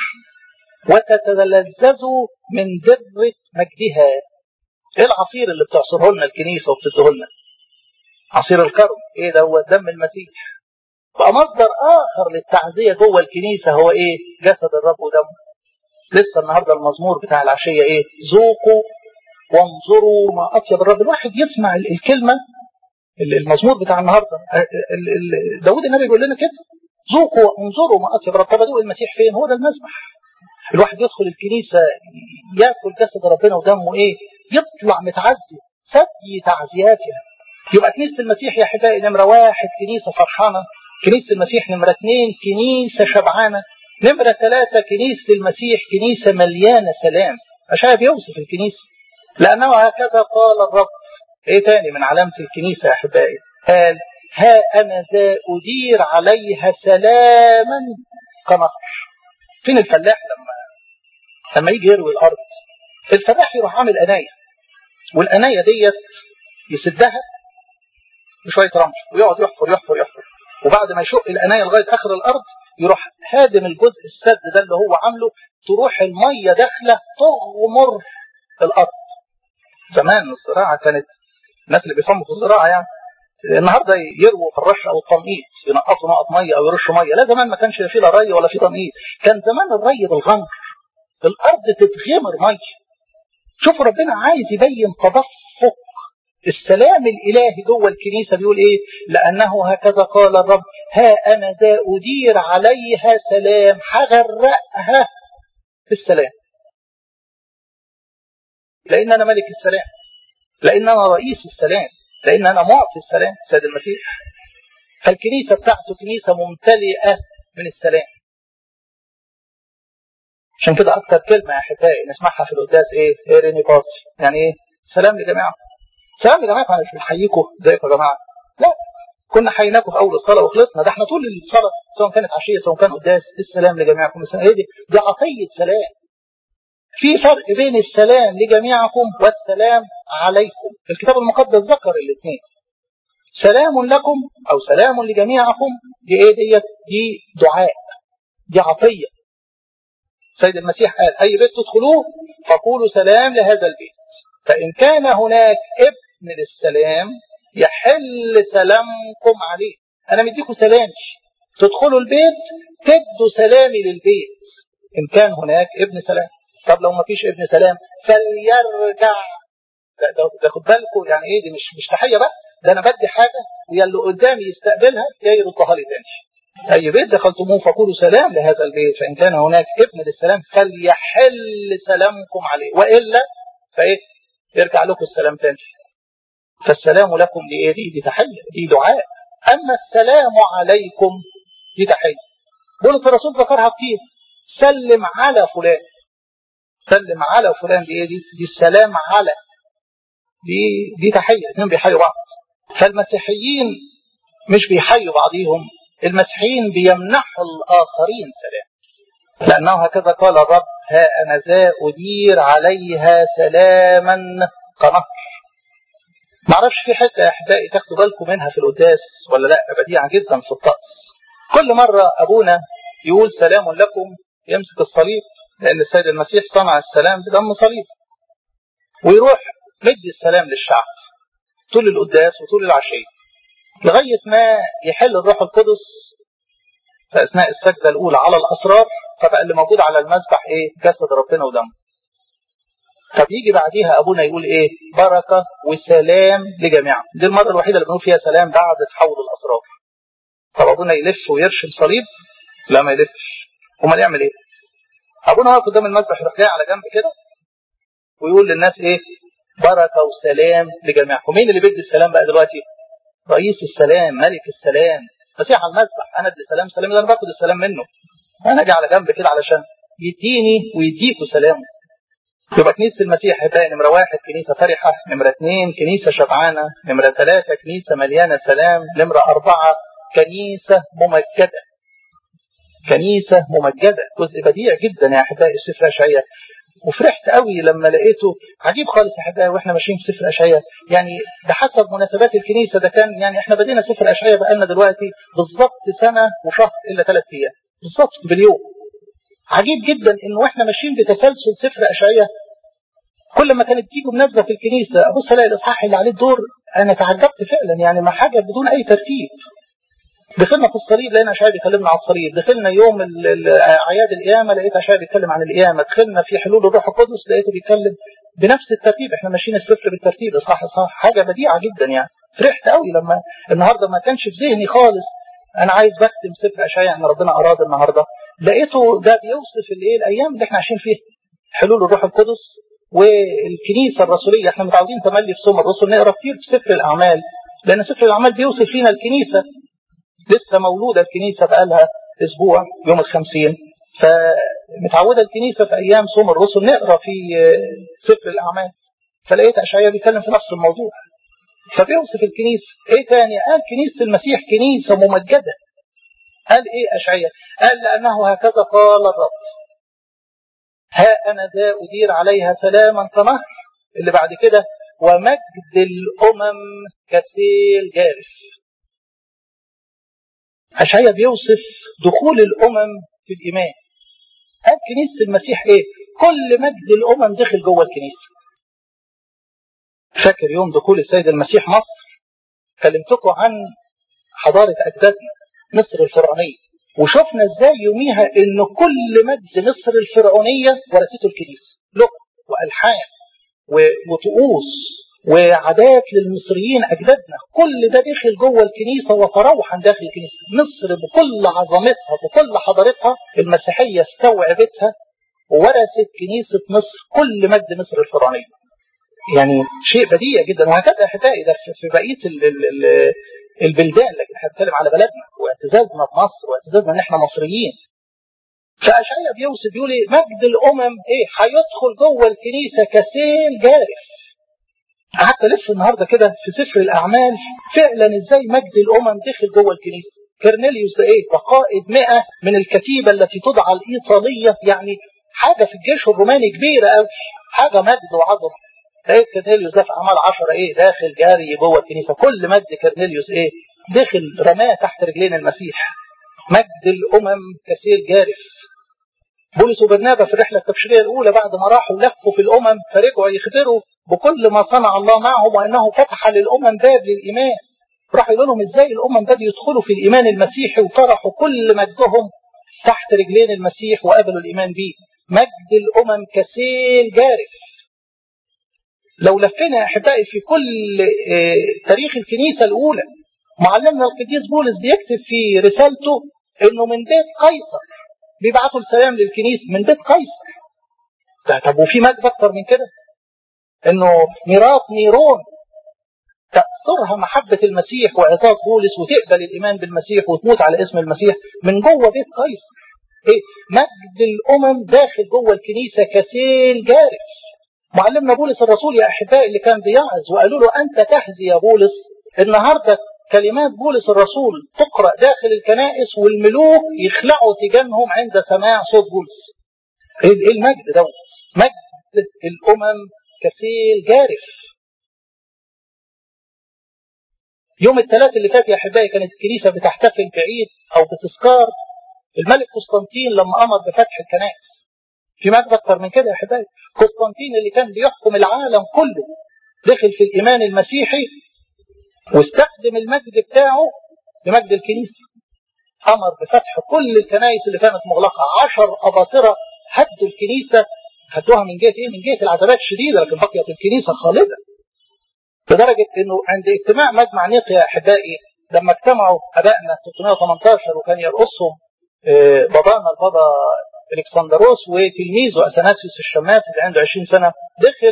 وتتلذذوا من درة مجدها ايه العصير اللي بتعصره لنا الكنيسة وبتديه لنا عصير الكرم ايه ده هو دم المسيح بقى مصدر اخر للتعزية جوه الكنيسة هو ايه جسد الرب ودمه لسه النهاردة المزمور بتاع العشية ايه ذوقوا وانظروا ما اطيب الرب الواحد يسمع الكلمة المزمور بتاع النهاردة داود النبي بيقول لنا كده ذوقوا وانظروا ما اطيب الرب طب ادوق المسيح فين هو ده المذبح الواحد يدخل الكنيسة ياكل جسد ربنا ودمه ايه يطلع متعزي ثدي تعزياتها يبقى كنيسة المسيح يا احبائي نمرة واحد كنيسة فرحانة كنيسة المسيح نمرة اثنين كنيسة شبعانة نمرة ثلاثة كنيسة المسيح كنيسة مليانة سلام أشعيا بيوصف الكنيسة لأنه هكذا قال الرب إيه تاني من علامة الكنيسة يا أحبائي قال ها أنا ذا أدير عليها سلاما كنهر فين الفلاح لما لما يجي يروي الأرض الفلاح يروح عامل أناية والأناية ديت يسدها بشوية رمل ويقعد يحفر يحفر يحفر وبعد ما يشق الأناية لغاية آخر الأرض يروح هادم الجزء السد ده اللي هو عامله تروح المية داخلة تغمر الأرض زمان الزراعة كانت الناس اللي بيصمموا في الزراعة يعني النهارده يرووا في الرش او التنقيط ينقصوا نقط ميه او يرشوا ميه لا زمان ما كانش في لا ري ولا في تنقيط كان زمان الري بالغمر الارض تتغمر ميه شوفوا ربنا عايز يبين تدفق السلام الالهي جوه الكنيسه بيقول ايه لانه هكذا قال الرب ها انا ذا ادير عليها سلام هغرقها بالسلام لان انا ملك السلام لان انا رئيس السلام لان انا معطي السلام سيد المسيح فالكنيسه بتاعته كنيسه ممتلئه من السلام عشان كده اكتر كلمه يا احبائي نسمعها في القداس ايه ايريني باسي يعني ايه سلام لجماعه سلام يا جماعه احنا مش بنحييكم ازيكم يا جماعه لا كنا حييناكم في اول الصلاه وخلصنا ده احنا طول الصلاه سواء كانت عشيه سواء كان قداس السلام لجميعكم السلام ايه دي دي عطيه سلام في فرق بين السلام لجميعكم والسلام عليكم الكتاب المقدس ذكر الاثنين سلام لكم او سلام لجميعكم دي ايه ديت دي دعاء دي عطيه سيد المسيح قال اي بيت تدخلوه فقولوا سلام لهذا البيت فان كان هناك ابن للسلام يحل سلامكم عليه انا مديكم سلام تدخلوا البيت تدوا سلامي للبيت ان كان هناك ابن سلام طب لو ما فيش ابن سلام فليرجع ده خد بالكم يعني ايه دي مش مش تحيه بقى ده انا بدي حاجه ويا اللي قدامي يستقبلها يا يردها لي تاني اي بيت دخلتموه فقولوا سلام لهذا البيت فان كان هناك ابن للسلام فليحل سلامكم عليه والا فايه يرجع لكم السلام تاني فالسلام لكم دي ايه دي, دي تحيه دي دعاء اما السلام عليكم دي تحيه بولس الرسول ذكرها كتير سلم على فلان سلم على فلان دي ايه دي دي السلام على دي دي تحيه اثنين بيحيوا بعض فالمسيحيين مش بيحيوا بعضيهم المسيحيين بيمنحوا الاخرين سلام لانه هكذا قال الرب ها انا ذا ادير عليها سلاما كنهر ما اعرفش في حته يا احبائي تاخدوا بالكم منها في القداس ولا لا بديعه جدا في الطقس كل مره ابونا يقول سلام لكم يمسك الصليب لأن السيد المسيح صنع السلام بدم صليب ويروح مدي السلام للشعب طول القداس وطول العشية لغاية ما يحل الروح القدس في أثناء السجدة الأولى على الأسرار فبقى اللي موجود على المذبح إيه جسد ربنا ودمه طب يجي بعديها أبونا يقول إيه بركة وسلام لجميعا دي المرة الوحيدة اللي بنقول فيها سلام بعد تحول الأسرار طب أبونا يلف ويرشم صليب لا ما يلفش امال يعمل ايه ابونا واقف قدام المذبح يروح جاي على جنب كده ويقول للناس ايه بركه وسلام لجميعكم مين اللي بيدي السلام بقى دلوقتي رئيس السلام ملك السلام مسيح على المذبح انا ادي سلام سلام انا باخد السلام منه انا اجي على جنب كده علشان يديني ويديكوا سلام يبقى كنيسة المسيح هتلاقي نمرة واحد كنيسة فرحة نمرة اثنين كنيسة شبعانة نمرة ثلاثة كنيسة مليانة سلام نمرة أربعة كنيسة ممجدة كنيسة ممجدة جزء بديع جدا يا أحبائي السفر أشعية وفرحت قوي لما لقيته عجيب خالص يا أحبائي وإحنا ماشيين في سفر أشعية يعني بحسب مناسبات الكنيسة ده كان يعني إحنا بدينا سفر أشعية بقالنا دلوقتي بالظبط سنة وشهر إلا ثلاث أيام بالظبط باليوم عجيب جدا إن وإحنا ماشيين بتسلسل سفر أشعية كل ما كانت تيجي مناسبة في الكنيسة أبص ألاقي الإصحاح اللي عليه الدور أنا تعجبت فعلا يعني ما حاجة بدون أي ترتيب دخلنا في الصليب لقينا اشعياء بيكلمنا على الصليب دخلنا يوم اعياد القيامه لقيت اشعياء بيتكلم عن القيامه دخلنا في حلول الروح القدس لقيته بيتكلم بنفس الترتيب احنا ماشيين السفر بالترتيب صح صح حاجه بديعه جدا يعني فرحت قوي لما النهارده ما كانش في ذهني خالص انا عايز بختم سفر اشعياء ان ربنا اراد النهارده لقيته ده بيوصف الايه الايام اللي احنا عايشين فيها حلول الروح القدس والكنيسه الرسوليه احنا متعودين تملي في سوم الرسل نقرا كتير في سفر الاعمال لان سفر الاعمال بيوصف لنا الكنيسه لسه مولودة الكنيسة بقالها أسبوع يوم الخمسين فمتعودة الكنيسة في أيام صوم الرسل نقرأ في سفر الأعمال فلقيت أشعياء بيتكلم في نفس الموضوع فبيوصف الكنيسة إيه تاني قال كنيسة المسيح كنيسة ممجدة قال إيه أشعياء قال لأنه هكذا قال الرب ها أنا ذا أدير عليها سلاما كنهر اللي بعد كده ومجد الأمم كسيل جارف أشعيا بيوصف دخول الأمم في الإيمان قال كنيسة المسيح إيه كل مجد الأمم دخل جوه الكنيسة فاكر يوم دخول السيد المسيح مصر كلمتكم عن حضارة أجدادنا مصر الفرعونية وشفنا ازاي يوميها ان كل مجد مصر الفرعونية ورثته الكنيسة لغة وألحان وطقوس وعادات للمصريين أجدادنا كل ده دخل جوه الكنيسة وتروحا داخل الكنيسة مصر بكل عظمتها بكل حضارتها المسيحية استوعبتها وورثت كنيسة مصر كل مجد مصر الفرعونية يعني شيء بديع جدا وهكذا احبائي ده في بقية ال ال ال البلدان لكن احنا بنتكلم على بلدنا واعتزازنا بمصر واعتزازنا ان احنا مصريين فأشعيا بيوصف بيقول ايه مجد الأمم ايه هيدخل جوه الكنيسة كسيل جارف قعدت الف النهارده كده في سفر الاعمال فعلا ازاي مجد الامم دخل جوه الكنيسه كرنيليوس ده ايه ده قائد 100 من الكتيبه التي تدعى الايطاليه يعني حاجه في الجيش الروماني كبيره قوي حاجه مجد وعظمه لقيت كرنيليوس ده في اعمال 10 ايه داخل جاري جوه الكنيسه كل مجد كرنيليوس ايه دخل رماه تحت رجلين المسيح مجد الامم كثير جارف بولس وبرنابا في الرحلة التبشيرية الأولى بعد ما راحوا لفوا في الأمم فرجعوا يخبروا بكل ما صنع الله معهم وأنه فتح للأمم باب للإيمان راح يقول لهم إزاي الأمم بدأوا يدخلوا في الإيمان المسيحي وطرحوا كل مجدهم تحت رجلين المسيح وقبلوا الإيمان به مجد الأمم كسيل جارف لو لفينا يا أحبائي في كل تاريخ الكنيسة الأولى معلمنا القديس بولس بيكتب في رسالته إنه من بيت قيصر بيبعتوا السلام للكنيسة من بيت قيصر طب وفي مجد أكتر من كده إنه ميراث نيرون تأثرها محبة المسيح وعظات بولس وتقبل الإيمان بالمسيح وتموت على اسم المسيح من جوه بيت قيصر إيه مجد الأمم داخل جوه الكنيسة كسيل جارف معلمنا بولس الرسول يا أحبائي اللي كان بيعظ وقالوا له أنت تهزي يا بولس النهارده كلمات بولس الرسول تقرأ داخل الكنائس والملوك يخلعوا تيجانهم عند سماع صوت بولس ايه المجد ده مجد الأمم كسيل جارف يوم الثلاث اللي فات يا أحبائي كانت الكنيسة بتحتفل بعيد أو بتذكار الملك قسطنطين لما أمر بفتح الكنائس في مجد أكتر من كده يا أحبائي قسطنطين اللي كان بيحكم العالم كله دخل في الإيمان المسيحي واستخدم المجد بتاعه لمجد الكنيسة أمر بفتح كل الكنائس اللي كانت مغلقة عشر أباطرة هدوا الكنيسة هدوها من جهة إيه؟ من جهة العذابات الشديدة لكن بقيت الكنيسة خالدة لدرجة إنه عند اجتماع مجمع نيقيا يا أحبائي لما اجتمعوا أبائنا 318 وكان يرقصهم بابانا البابا الكسندروس وتلميذه اثناسيوس الشماس اللي عنده 20 سنه دخل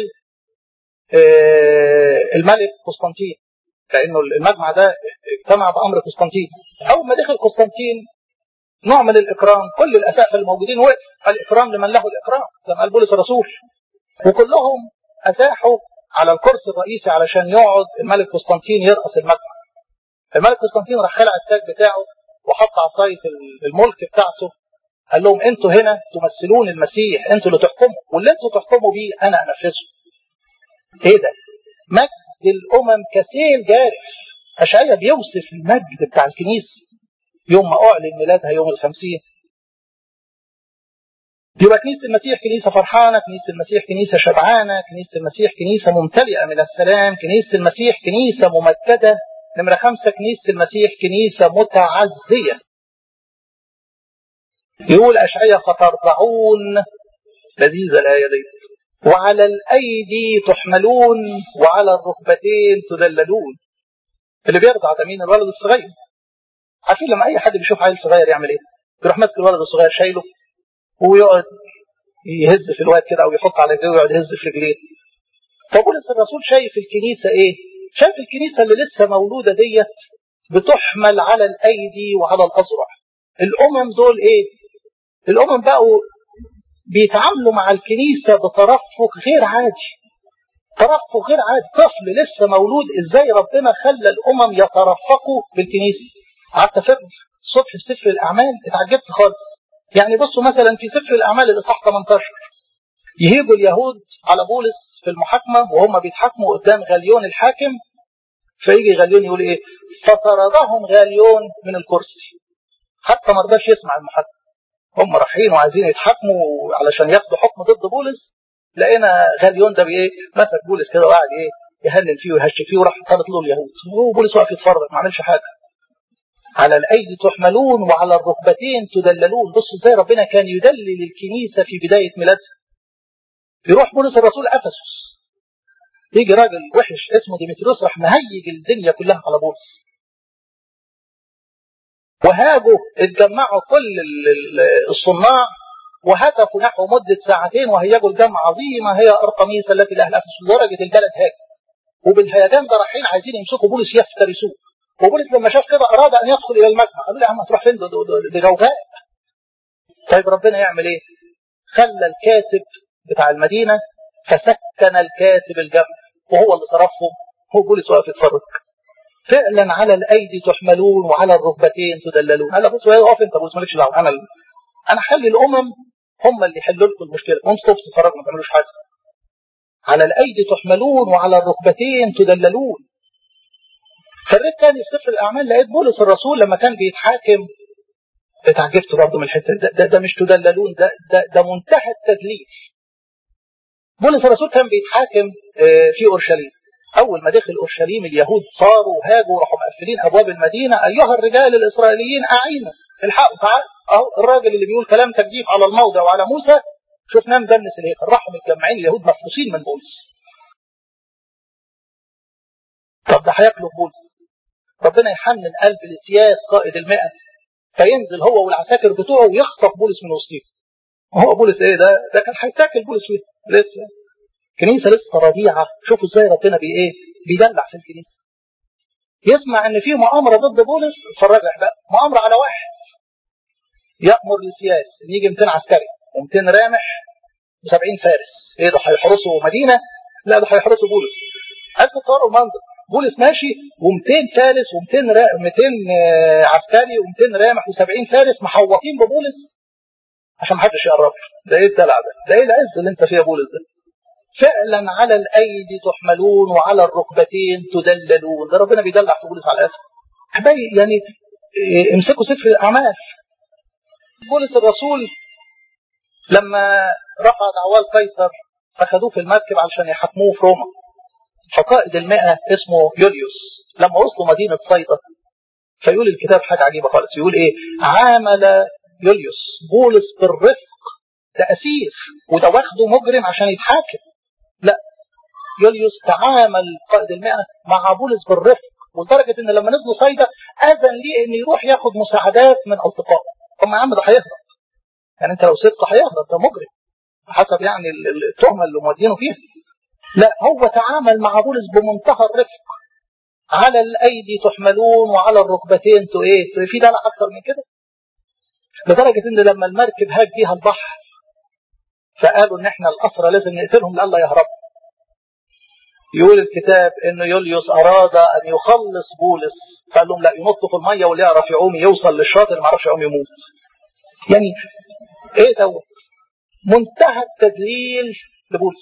الملك قسطنطين لانه المجمع ده اجتمع بامر قسطنطين اول ما دخل قسطنطين نوع من الاكرام كل الاساتذه الموجودين وقف الاكرام لمن له الاكرام كما قال بولس الرسول وكلهم اتاحوا على الكرسي الرئيسي علشان يقعد الملك قسطنطين يرأس المجمع الملك قسطنطين راح خلع التاج بتاعه وحط عصايه الملك بتاعته قال لهم انتوا هنا تمثلون المسيح انتوا اللي تحكموا واللي انتوا تحكموا بيه انا انفذه ايه ده مجد الامم كسيل جارف اشعيا بيوصف المجد بتاع الكنيسه يوم ما اعلن ميلادها يوم الخمسين يبقى كنيسه المسيح كنيسه فرحانه كنيسه المسيح كنيسه شبعانه كنيسه المسيح كنيسه ممتلئه من السلام كنيسه المسيح كنيسه ممجده نمره خمسه كنيسه المسيح كنيسه متعزيه يقول أشعية فترضعون لذيذة الآية دي وعلى الأيدي تحملون وعلى الركبتين تدللون اللي بيرضع ده مين الولد الصغير عارفين لما أي حد بيشوف عيل صغير يعمل إيه يروح ماسك الولد الصغير شايله ويقعد يهز في الواد كده أو يحط على رجليه ويقعد يهز في رجليه فبولس الرسول شايف الكنيسة إيه شايف الكنيسة اللي لسه مولودة ديت بتحمل على الأيدي وعلى الأذرع الأمم دول إيه الأمم بقوا بيتعاملوا مع الكنيسة بترفق غير عادي ترفق غير عادي طفل لسه مولود ازاي ربنا خلى الأمم يترفقوا بالكنيسة قعدت أفكر الصبح في سفر الأعمال اتعجبت خالص يعني بصوا مثلا في سفر الأعمال الإصحاح 18 يهيجوا اليهود على بولس في المحاكمة وهم بيتحاكموا قدام غاليون الحاكم فيجي غاليون يقول ايه فطردهم غاليون من الكرسي حتى ما رضاش يسمع المحاكمة هم رايحين وعايزين يتحاكموا علشان ياخدوا حكم ضد بولس لقينا غاليون ده بايه مسك بولس كده وقعد ايه يهلل فيه ويهش فيه وراح طرد له اليهود وبولس واقف يتفرج ما عملش حاجه على الايدي تحملون وعلى الركبتين تدللون بصوا ازاي ربنا كان يدلل الكنيسه في بدايه ميلادها يروح بولس الرسول افسس يجي راجل وحش اسمه ديمتريوس راح مهيج الدنيا كلها على بولس وهاجوا اتجمعوا كل الصناع وهتفوا نحو مدة ساعتين وهيجوا الجمع عظيمة هي أرقميس التي لأهل أفسس لدرجة البلد هاج وبالهيجان ده رايحين عايزين يمسكوا بولس يفترسوه وبولس لما شاف كده أراد أن يدخل إلى المجمع قالوا له يا عم هتروح فين ده جوفاء طيب ربنا يعمل إيه؟ خلى الكاتب بتاع المدينة فسكن الكاتب الجمع وهو اللي صرفهم هو بولس واقف يتفرج فعلا على الايدي تحملون وعلى الركبتين تدللون قال بص اقف انت بص مالكش دعوه انا انا خلي الامم هم اللي يحلوا لكم المشكله وانتوا تقفوا تتفرجوا ما تعملوش حاجه على الايدي تحملون وعلى الركبتين تدللون فريت تاني في سفر الاعمال لقيت بولس الرسول لما كان بيتحاكم اتعجبت برضه من الحته ده, ده, ده مش تدللون ده, ده ده منتهى التدليل بولس الرسول كان بيتحاكم في اورشليم أول ما دخل أورشليم اليهود صاروا وهاجوا وراحوا مقفلين أبواب المدينة أيها الرجال الإسرائيليين أعينوا الحقوا تعال أهو الراجل اللي بيقول كلام تكذيب على الموضع وعلى موسى شفناه مدنس الهيكل راحوا متجمعين اليهود مفروسين من بولس طب ده هياكلوا بولس ربنا يحنن قلب السياس قائد المئة فينزل هو والعساكر بتوعه ويخطف بولس من وسطهم هو بولس ايه ده ده كان هيتاكل بولس فيه لسه كنيسة لسه رضيعة شوفوا ازاي ربنا بي ايه بيدلع في الكنيسة يسمع ان في مؤامرة ضد بولس اتفرج بقى مؤامرة على واحد يأمر للسياس ان يجي 200 عسكري و200 رامح و70 فارس ايه ده هيحرسوا مدينة لا ده هيحرسوا بولس عايز تتصوروا المنظر بولس ماشي و200 فارس و200 را... 200 عسكري و200 رامح و70 فارس محوطين ببولس عشان محدش يقرب ده ايه الدلع ده ده ايه العز اللي انت فيها بولس ده فعلا على الايدي تحملون وعلى الركبتين تدللون ده ربنا بيدلع في بولس على الاسف احبائي يعني امسكوا سفر الاعمال بولس الرسول لما رفع دعواه لقيصر اخذوه في المركب علشان يحاكموه في روما فقائد المئة اسمه يوليوس لما وصلوا مدينة صيدا فيقول الكتاب حاجة عجيبة خالص يقول ايه عامل يوليوس بولس بالرفق ده أسير وده واخده مجرم عشان يتحاكم لا يوليوس تعامل قائد المئة مع بولس بالرفق ولدرجة ان لما نزلوا صيدا اذن ليه ان يروح ياخد مساعدات من اصدقائه طب يا عم ده هيهرب يعني انت لو سبته هيهرب ده مجرم حسب يعني التهمة اللي مودينه فيها لا هو تعامل مع بولس بمنتهى الرفق على الايدي تحملون وعلى الركبتين تو ايه في دلع اكتر من كده لدرجة ان لما المركب هاج بيها البحر فقالوا ان احنا الاسرى لازم نقتلهم لألا يهربوا يقول الكتاب ان يوليوس اراد ان يخلص بولس فقال لهم لا ينط في الميه واللي يعرف يعوم يوصل للشاطئ اللي ما يعرفش يعوم يموت يعني ايه دوت منتهى التدليل لبولس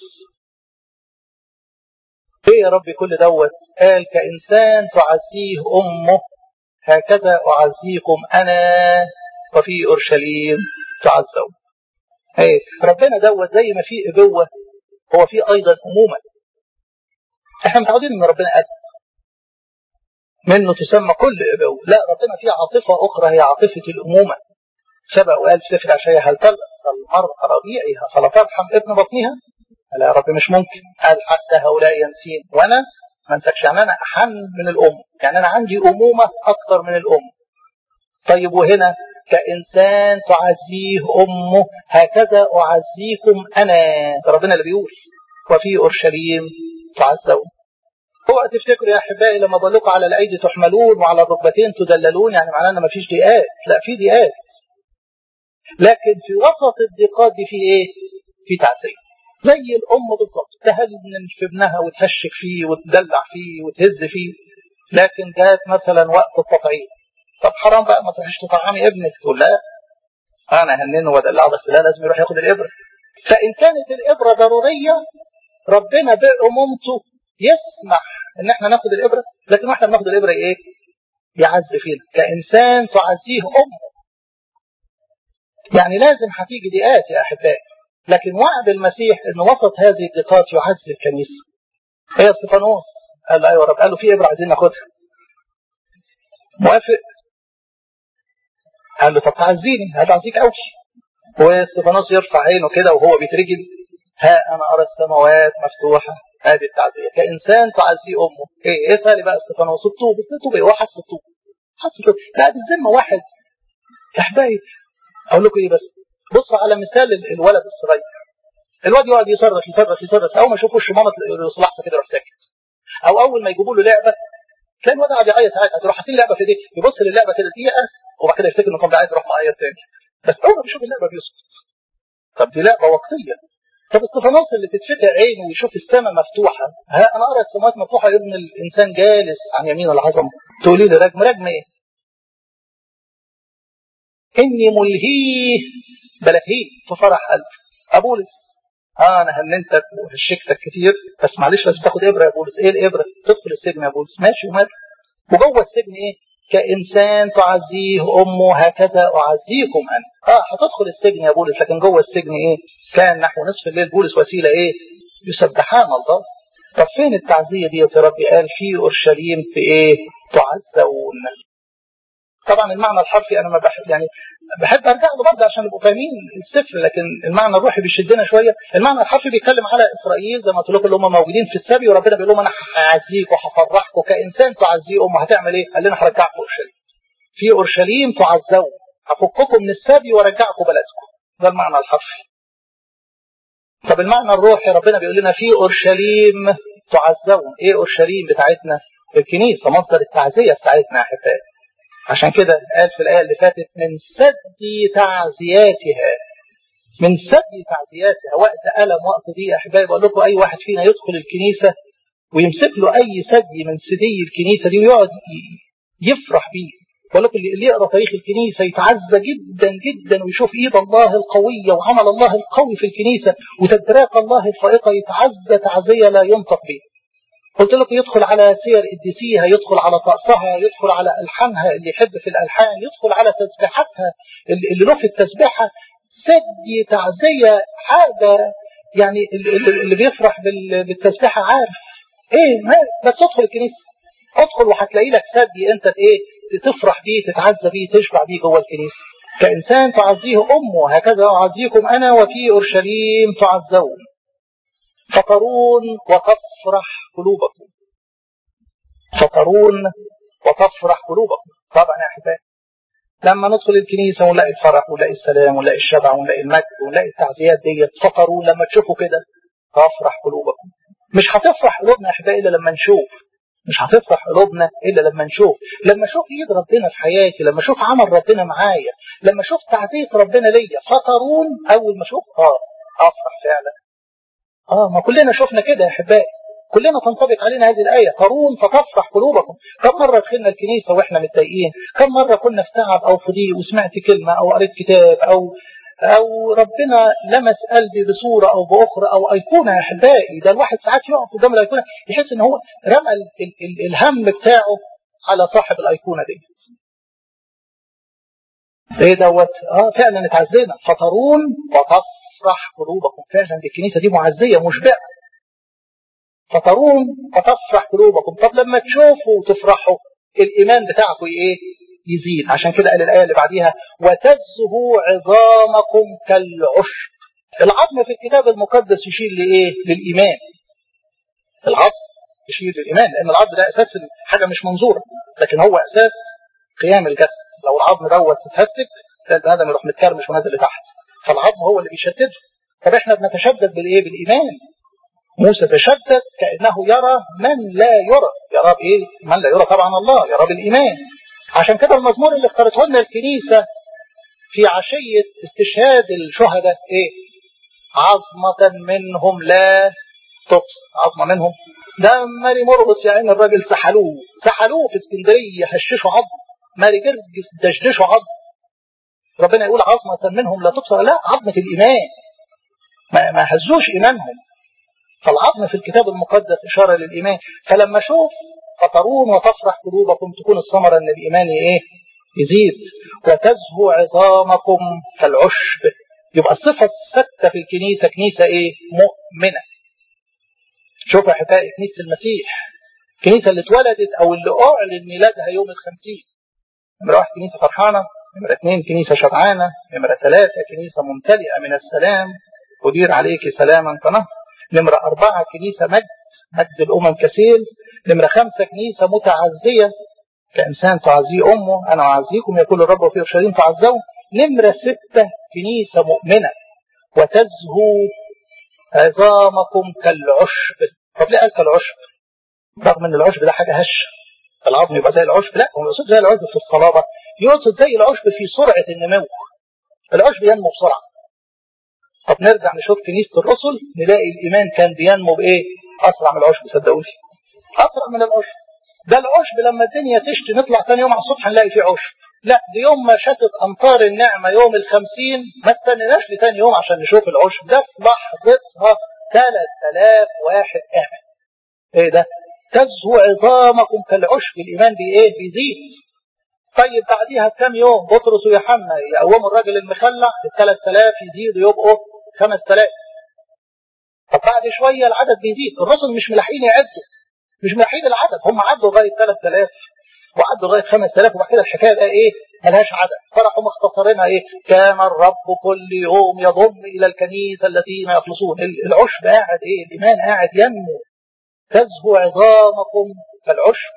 ايه يا ربي كل دوت قال كإنسان تعزيه أمه هكذا أعزيكم أنا وفي أورشليم تعزون ايه ربنا دوت زي ما في أبوة هو في أيضا أمومة احنا متعودين ان ربنا قد منه تسمى كل ابوه لا ربنا فيه عاطفه اخرى هي عاطفه الامومه سبق وقال في سفر عشايا هل تلقى المرأة رضيعها فلا ترحم ابن بطنها لا يا رب مش ممكن قال حتى هؤلاء ينسين وانا ما انسكش يعني انا احن من الام يعني انا عندي امومه اكثر من الام طيب وهنا كإنسان تعزيه أمه هكذا أعزيكم أنا ربنا اللي بيقول وفي أورشليم تعزون هو تفتكروا يا احبائي لما بقول لكم على الايدي تحملون وعلى الركبتين تدللون يعني معناه ان مفيش ضيقات لا في ضيقات لكن في وسط الضيقات دي في ايه؟ في تعزيه زي الام بالظبط تهنن في ابنها وتهشك فيه وتدلع فيه وتهز فيه لكن جات مثلا وقت التطعيم طب حرام بقى ما تروحيش تطعمي ابنك تقول لا انا هننه وادلعه بس لا لازم يروح ياخد الابره فان كانت الابره ضروريه ربنا بأمومته يسمح ان احنا ناخد الابره لكن واحنا بناخد الابره ايه؟ يعز فينا كانسان تعزيه امه يعني لازم هتيجي ضيقات يا احبائي لكن وعد المسيح ان وسط هذه الضيقات يعز الكنيسه هي استفانوس قال له ايوه يا رب قال له في ابره عايزين ناخدها موافق قال له طب تعزيني هتعزيك قوي واستفانوس يرفع عينه كده وهو بيترجل ها انا ارى السماوات مفتوحه هذه التعزيه كانسان تعزي امه ايه ايه سالي بقى استفانوس الطوب الطوب ايه هو حس الطوب حس الطوب لا دي الذمه واحد يا حبايبي اقول لكم ايه بس بصوا على مثال الولد الصغير الواد يقعد يصرخ يصرخ يصرخ اول ما يشوف وش ماما يصلحها كده يروح ساكت او اول ما يجيبوا له لعبه تلاقي الواد قاعد يعيط ساعتها تروح حاطين لعبه في ايديه يبص للعبه كده دقيقه وبعد كده يفتكر انه كان عايز يروح معيط تاني بس اول ما بيشوف اللعبه بيسكت طب دي لعبه وقتيه طب استفانوس اللي تتفتح عينه ويشوف السماء مفتوحه ها انا ارى السماوات مفتوحه ابن الانسان جالس عن يمين العظمه تقولي لي رجم رجم ايه؟ اني ملهيه بلهيه في فرح قلبي ابولس اه انا هننتك وهشكتك كتير بس معلش لازم تاخد ابره يا بولس ايه الابره؟ تدخل السجن يا بولس ماشي ومال وجوه السجن ايه؟ كإنسان تعزيه أمه هكذا أعزيكم أنا آه هتدخل السجن يا بولس لكن جوه السجن إيه كان نحو نصف الليل بولس وسيلة إيه يسبحان الله طب فين التعزية دي يا ربي قال في أورشليم في إيه تعزون طبعا المعنى الحرفي أنا ما بحب يعني بحب أرجع له برضه عشان نبقوا فاهمين السفر لكن المعنى الروحي بيشدنا شوية المعنى الحرفي بيتكلم على إسرائيل زي ما قلت لكم اللي هم موجودين في السبي وربنا بيقول لهم أنا هعزيك وهفرحكم كإنسان تعزيهم وهتعمل إيه؟ قال لنا هرجعكم أورشليم في أورشليم تعزون هفككم من السبي وارجعكم بلدكم ده المعنى الحرفي طب المعنى الروحي ربنا بيقول لنا في أورشليم تعزون إيه أورشليم بتاعتنا؟ الكنيسة مصدر التعزية بتاعتنا يا أحبائي عشان كده قال في الآية اللي فاتت من سدي تعزياتها من سدي تعزياتها وقت ألم وقت دي يا أحبائي بقول لكم أي واحد فينا يدخل الكنيسة ويمسك له أي سدي من سدي الكنيسة دي ويقعد يفرح بيه بقول لكم اللي يقرا تاريخ الكنيسة يتعزى جدا جدا ويشوف إيد الله القوية وعمل الله القوي في الكنيسة وتدراك الله الفائقة يتعزى تعزية لا ينطق به قلت لكم يدخل على سير قديسيها يدخل على طقسها يدخل على ألحانها اللي يحب في الألحان يدخل على تسبيحاتها اللي له في التسبيحة سدي تعزية حاجة يعني اللي بيفرح بالتسبيحة عارف ايه ما بس ادخل الكنيسه ادخل وهتلاقي لك ثدي انت ايه تفرح بيه تتعزى بيه تشبع بيه جوه الكنيسه كإنسان تعزيه أمه هكذا أعزيكم أنا وفي أورشليم تعزون فطرون وتفرح قلوبكم فطرون وتفرح قلوبكم طبعا يا أحبائي لما ندخل الكنيسة ونلاقي الفرح ونلاقي السلام ونلاقي الشبع ونلاقي المجد ونلاقي التعزيات ديت فطرون لما تشوفوا كده تفرح قلوبكم مش هتفرح قلوبنا يا أحبائي إلا لما نشوف مش هتفرح قلوبنا الا لما نشوف لما اشوف ايد ربنا في حياتي لما اشوف عمل ربنا معايا لما اشوف تعزيه ربنا ليا فطرون اول ما اشوف اه افرح فعلا اه ما كلنا شفنا كده يا احبائي كلنا تنطبق علينا هذه الآية قارون فتفرح قلوبكم كم مرة دخلنا الكنيسة وإحنا متضايقين كم مرة كنا في تعب أو في ضيق وسمعت كلمة أو قريت كتاب أو أو ربنا لمس قلبي بصورة أو بأخرى أو أيقونة يا أحبائي ده الواحد ساعات يقف قدام الأيقونة يحس إن هو رمى ال ال ال الهم بتاعه على صاحب الأيقونة دي ايه دوت اه فعلا اتعزينا فطرون وتفرح قلوبكم فعلا دي الكنيسه دي معزيه مشبعه فطرون وتفرح قلوبكم طب لما تشوفوا وتفرحوا الايمان بتاعكم ايه يزيد عشان كده قال الايه اللي بعديها وتزهو عظامكم كالعشب العظم في الكتاب المقدس يشير لايه للايمان العظم يشير للايمان لان العظم ده اساس حاجه مش منظوره لكن هو اساس قيام الجسد لو العظم دوت اتهتك البني ادم يروح متكرمش ونازل لتحت فالعظم هو اللي بيشدده طب احنا بنتشدد بالايه بالايمان موسى تشدد كانه يرى من لا يرى يرى بايه من لا يرى طبعا الله يرى بالايمان عشان كده المزمور اللي اختارته لنا الكنيسه في عشيه استشهاد الشهداء ايه عظمه منهم لا تقصى عظمه منهم ده ماري مرقص يا عين الراجل سحلوه سحلوه في اسكندريه هششوا عظم ماري جرجس دشدشوا عظم ربنا يقول عظمة منهم لا تكسر لا عظمة الإيمان ما, ما هزوش إيمانهم فالعظم في الكتاب المقدس إشارة للإيمان فلما أشوف فطرون وتفرح قلوبكم تكون الثمرة أن الإيمان إيه يزيد وتزهو عظامكم كالعشب يبقى الصفة الثابتة في الكنيسة كنيسة إيه مؤمنة شوف يا حكاية كنيسة المسيح الكنيسة اللي اتولدت أو اللي أعلن ميلادها يوم الخمسين نمرة واحد كنيسة فرحانة نمرة اثنين كنيسة شبعانة نمرة ثلاثة كنيسة ممتلئة من السلام أدير عليك سلاما كنهر نمرة أربعة كنيسة مجد مجد الأمم كسيل نمرة خمسة كنيسة متعزية كإنسان تعزيه أمه أنا أعزيكم يقول الرب في أورشليم تعزوا نمرة ستة كنيسة مؤمنة وتزهو عظامكم كالعشب طب ليه قال كالعشب رغم ان العشب ده حاجة هشة العظم يبقى زي العشب لا هو يقصد زي العشب في الصلابة يقصد زي العشب في سرعة النمو العشب ينمو بسرعة طب نرجع نشوف كنيسة الرسل نلاقي الإيمان كان بينمو بإيه؟ أسرع من العشب صدقوني أسرع من العشب ده العشب لما الدنيا تشتي نطلع ثاني يوم على الصبح نلاقي فيه عشب لا دي يوم ما شتت أمطار النعمة يوم الخمسين ما استنيناش لثاني يوم عشان نشوف العشب ده في لحظتها 3000 واحد آمن إيه ده؟ تزهو عظامكم كالعشب الإيمان بإيه؟ بيزيد طيب بعديها بكام يوم بطرس ويوحنا يقوموا الراجل المخلع ال 3000 يزيدوا يبقوا 5000 طب بعد شويه العدد بيزيد الرسل مش ملاحقين يعدوا مش ملاحقين العدد هم عدوا لغايه 3000 وعدوا لغايه 5000 وبعد كده الحكايه بقى ايه ملهاش عدد فراحوا مختصرينها ايه كان الرب كل يوم يضم الى الكنيسه الذين يخلصون العشب قاعد ايه الايمان قاعد ينمو تزهو عظامكم كالعشب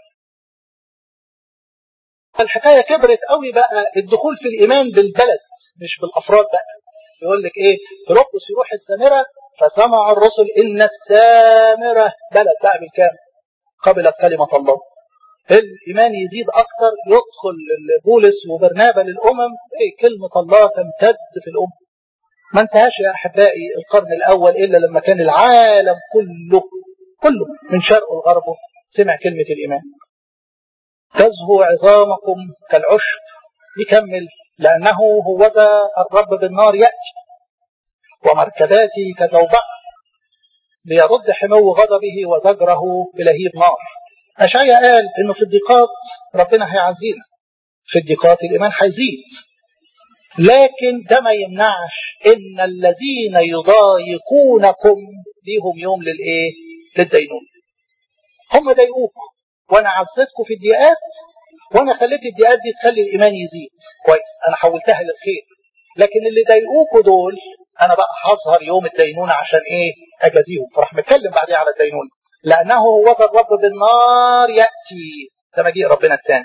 الحكاية كبرت قوي بقى الدخول في الإيمان بالبلد مش بالأفراد بقى يقول لك إيه فيلبس يروح السامرة فسمع الرسل إن السامرة بلد بقى بالكامل قبلت كلمة الله الإيمان يزيد أكثر يدخل بولس وبرنابا للأمم إيه كلمة الله تمتد في الأمم ما انتهاش يا أحبائي القرن الأول إلا لما كان العالم كله كله من شرقه لغربه سمع كلمة الإيمان تزهو عظامكم كالعشب يكمل لأنه هو ذا الرب بالنار يأتي ومركباتي كزوبع ليرد حمو غضبه وزجره بلهيب نار أشعيا قال إنه في الضيقات ربنا هيعزينا في الضيقات الإيمان هيزيد لكن ده ما يمنعش إن الذين يضايقونكم ليهم يوم للإيه؟ للدينون هم ضايقوكم وانا عزتكم في الضيقات وانا خليت الضيقات دي تخلي الايمان يزيد كويس انا حولتها للخير لكن اللي ضايقوكوا دول انا بقى هظهر يوم الدينونه عشان ايه اجازيهم فراح متكلم بعدين على الدينونه لانه هو الرب بالنار ياتي ده مجيء ربنا الثاني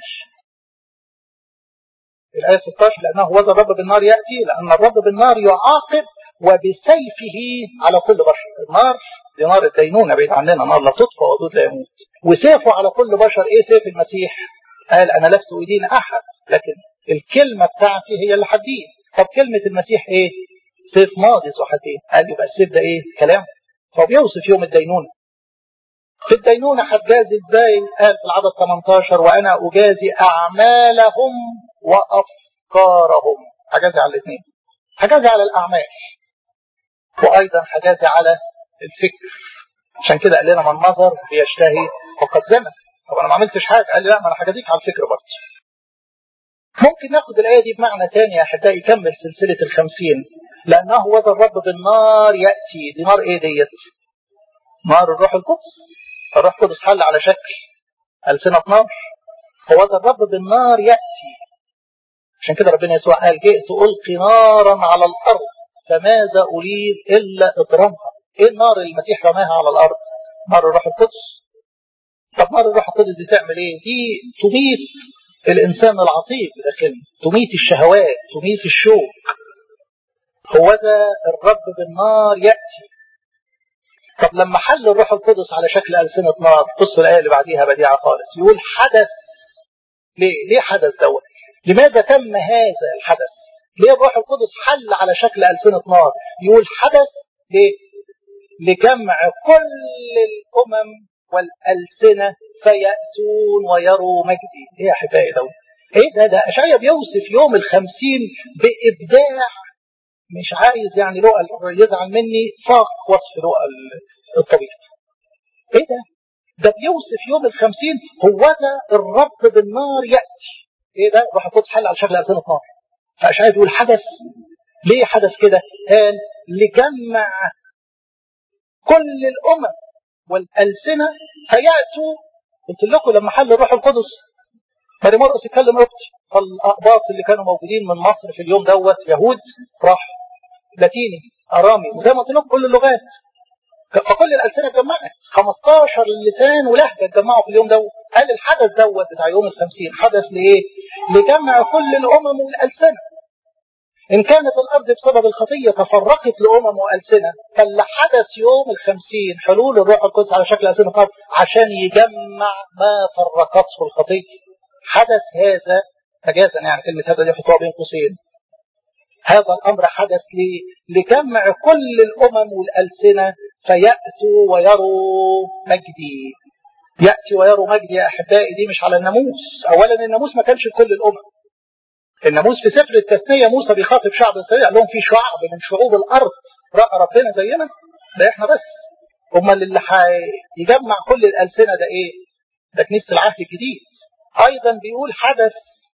الآية 16 لأنه هو الرب بالنار يأتي لأن الرب بالنار يعاقب وبسيفه على كل بشر النار دي نار الدينونة بعيد عننا نار لا تطفى ودود لا يموت وسيفه على كل بشر ايه سيف المسيح قال انا لست ادين احد لكن الكلمة بتاعتي هي اللي هتدين طب كلمة المسيح ايه سيف ماضي صحتين قال يبقى السيف ده ايه كلام فبيوصف يوم الدينونة في الدينونة هتجازي ازاي قال في العدد 18 وانا اجازي اعمالهم وافكارهم هجازي على الاثنين هجازي على الاعمال وايضا هجازي على الفكر عشان كده قال لنا من نظر بيشتهي فقد زنى طب انا ما عملتش حاجه قال لي لا ما انا هجازيك على الفكر برضه ممكن ناخد الآية دي بمعنى تاني يا أحبائي يكمل سلسلة الخمسين لأنه هو الرب بالنار يأتي دي نار إيه ديت؟ نار الروح القدس الروح القدس حل على شكل ألسنة نار هو الرب بالنار يأتي عشان كده ربنا يسوع قال جئت ألقي نارا على الأرض فماذا أريد إلا إضرامها إيه النار اللي المسيح رماها على الأرض نار الروح القدس طب نار الروح القدس دي تعمل إيه دي تميت الإنسان العتيق بداخله تميت الشهوات تميت الشوق هو ذا الرب بالنار يأتي طب لما حل الروح القدس على شكل ألسنة نار بصوا الآية اللي بعديها بديعة خالص يقول حدث ليه ليه حدث دوت لماذا تم هذا الحدث ليه الروح القدس حل على شكل ألسنة نار يقول حدث ليه لجمع كل الأمم والألسنة فيأتون ويروا مجدي ايه يا احبائي دوت ايه ده ده اشعيا بيوصف يوم الخمسين بابداع مش عايز يعني رؤى يزعل مني فاق وصف رؤى الطبيب ايه ده ده بيوصف يوم الخمسين هو ده الرب بالنار يأتي ايه ده روح القدس حل على شكل ألسنة نار فأشعيا بيقول حدث ليه حدث كده قال لجمع كل الأمم والألسنة فيأتوا قلت لكم لما حل الروح القدس ماري مرقس يتكلم اختي فالأقباط اللي كانوا موجودين من مصر في اليوم دوت يهود راح لاتيني أرامي وزي ما قلت لكم كل اللغات فكل الألسنة اتجمعت 15 لسان ولهجة اتجمعوا في اليوم دوت قال الحدث دوت بتاع يوم الخمسين حدث لإيه؟ لجمع كل الأمم والألسنة إن كانت الأرض بسبب الخطية تفرقت لأمم وألسنة فاللي حدث يوم الخمسين حلول الروح القدس على شكل ألسنة قد عشان يجمع ما فرقته الخطية حدث هذا مجازا يعني كلمة هذا دي حطوها بين قوسين هذا الأمر حدث لي لجمع كل الأمم والألسنة فيأتوا ويروا مجدي يأتي ويروا مجدي يا أحبائي دي مش على الناموس أولا الناموس ما كانش لكل الأمم الناموس في سفر التثنية موسى بيخاطب شعب إسرائيل قال لهم في شعب من شعوب الأرض رأى ربنا زينا ده إحنا بس أمال اللي هيجمع كل الألسنة ده إيه؟ ده كنيسة العهد الجديد أيضا بيقول حدث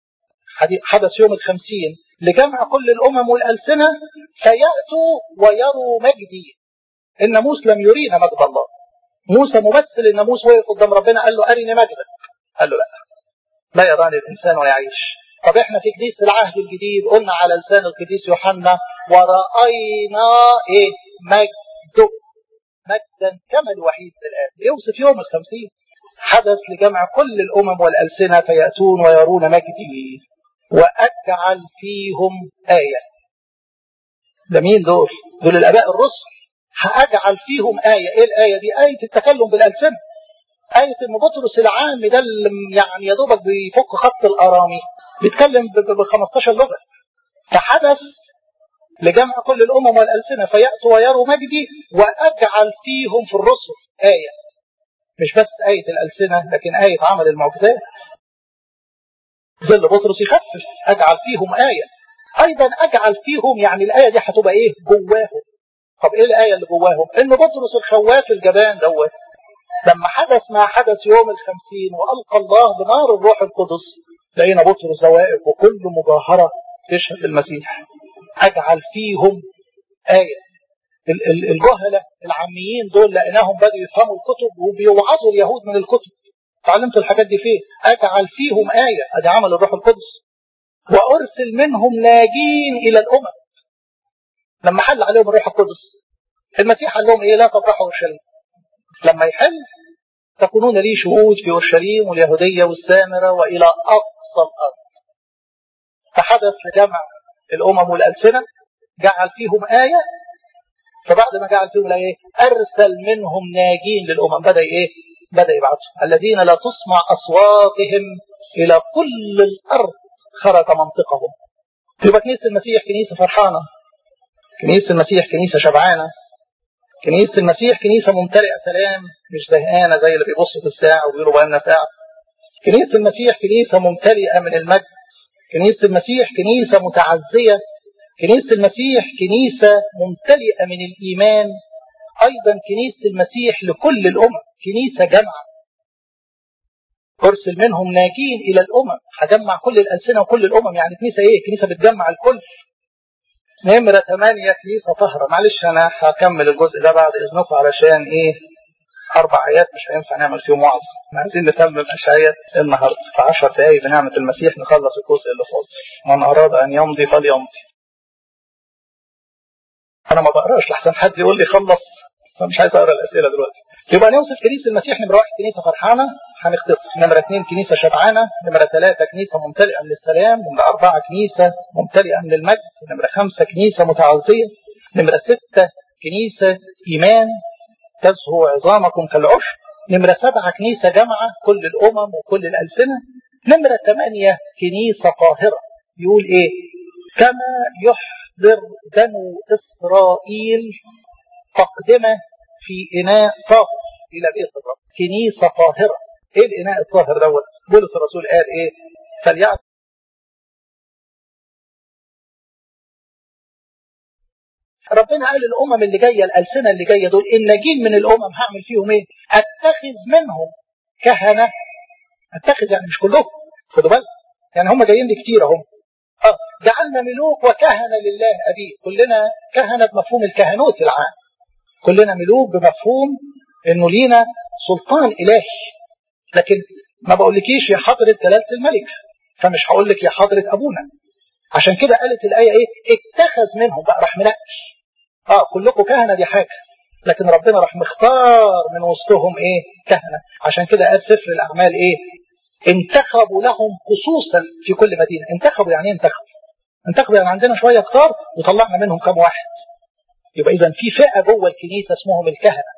حدث يوم الخمسين لجمع كل الأمم والألسنة فيأتوا ويروا مجدي الناموس لم يرينا مجد الله موسى ممثل الناموس وقف قدام ربنا قال له أرني مجدك قال له لا لا يراني الإنسان ويعيش طب احنا في كنيسة العهد الجديد قلنا على لسان القديس يوحنا ورأينا ايه مجده مجدا كما الوحيد الآن يوصف يوم الخمسين حدث لجمع كل الأمم والألسنة فيأتون ويرون مجدي وأجعل فيهم آية ده مين دول؟ دول الآباء الرسل هأجعل فيهم آية إيه الآية دي؟ آية التكلم بالألسنة آية إن بطرس العام ده اللي يعني يا دوبك بيفك خط الأرامي بيتكلم ب 15 لغة فحدث لجمع كل الأمم والألسنة فيأتوا ويروا مجدي وأجعل فيهم في الرسل آية مش بس آية الألسنة لكن آية عمل المعجزات ظل بطرس يخفف أجعل فيهم آية أيضا أجعل فيهم يعني الآية دي هتبقى إيه جواهم طب إيه الآية اللي جواهم إن بطرس الخواف الجبان دوت لما حدث ما حدث يوم الخمسين وألقى الله بنار الروح القدس لقينا بطرس واقف وكل مظاهرة تشهد المسيح أجعل فيهم آية الجهلة العاميين دول لقيناهم بدأوا يفهموا الكتب وبيوعظوا اليهود من الكتب تعلمت الحاجات دي فين أجعل فيهم آية أدي عمل الروح القدس وأرسل منهم ناجين إلى الأمم لما حل عليهم الروح القدس المسيح قال لهم إيه لا تفرحوا أورشليم لما يحل تكونون لي شهود في أورشليم واليهودية والسامرة وإلى أقصى الأرض فحدث لجمع الأمم والألسنة جعل فيهم آية فبعد ما جعل فيهم الآية أرسل منهم ناجين للأمم بدأ إيه بدأ يبعثهم الذين لا تسمع أصواتهم إلى كل الأرض خرج منطقهم يبقى كنيسة المسيح كنيسة فرحانة كنيسة المسيح كنيسة شبعانة كنيسة المسيح كنيسة ممتلئة سلام مش زهقانة زي اللي بيبصوا في الساعة وبيقولوا بقى لنا ساعة كنيسة المسيح كنيسة ممتلئة من المجد كنيسة المسيح كنيسة متعزية كنيسة المسيح كنيسة ممتلئة من الإيمان أيضا كنيسة المسيح لكل الأمم كنيسة جمعة أرسل منهم ناجين إلى الأمم هجمع كل الألسنة وكل الأمم يعني كنيسة إيه كنيسة بتجمع الكل نمرة ثمانية كنيسة طهرة معلش أنا هكمل الجزء ده بعد إذنكم علشان إيه أربع آيات مش هينفع نعمل فيهم وعظ احنا عايزين نتمم أشعية النهاردة في 10 دقايق بنعمة المسيح نخلص الجزء اللي فاضل من أراد أن يمضي فليمضي أنا ما بقراش لحسن حد يقول لي خلص فمش عايز أقرأ الأسئلة دلوقتي يبقى نوصف كنيسة المسيح نمرة واحد كنيسة فرحانة هنختصر نمرة اثنين كنيسة شبعانة نمرة ثلاثة كنيسة ممتلئة من السلام نمرة أربعة كنيسة ممتلئة من المجد نمرة خمسة كنيسة متعزية نمرة ستة كنيسة إيمان تزهو عظامكم كالعشب نمرة سبعة كنيسة جامعة كل الأمم وكل الألسنة نمرة ثمانية كنيسة طاهرة يقول إيه كما يحضر بنو إسرائيل تقدمة في إناء طاهر إلى بيت الرب كنيسة طاهرة إيه الإناء الطاهر دوت بولس الرسول قال إيه فليعد ربنا قال الأمم اللي جاية الألسنة اللي جاية دول الناجين من الأمم هعمل فيهم إيه أتخذ منهم كهنة أتخذ يعني مش كلهم خدوا بالك يعني هم جايين لي كتير اهم اه جعلنا ملوك وكهنة لله أبيه كلنا كهنة بمفهوم الكهنوت العام كلنا ملوك بمفهوم انه لينا سلطان الهي لكن ما بقولكيش يا حضرة جلالة الملك فمش هقول لك يا حضرة ابونا عشان كده قالت الآية ايه اتخذ منهم بقى راح منقش اه كلكم كهنة دي حاجة لكن ربنا راح مختار من وسطهم ايه كهنة عشان كده قال سفر الاعمال ايه انتخبوا لهم خصوصا في كل مدينة انتخبوا يعني ايه انتخبوا انتخبوا يعني عندنا شوية كتار وطلعنا منهم كم واحد يبقى اذا في فئة جوه الكنيسة اسمهم الكهنة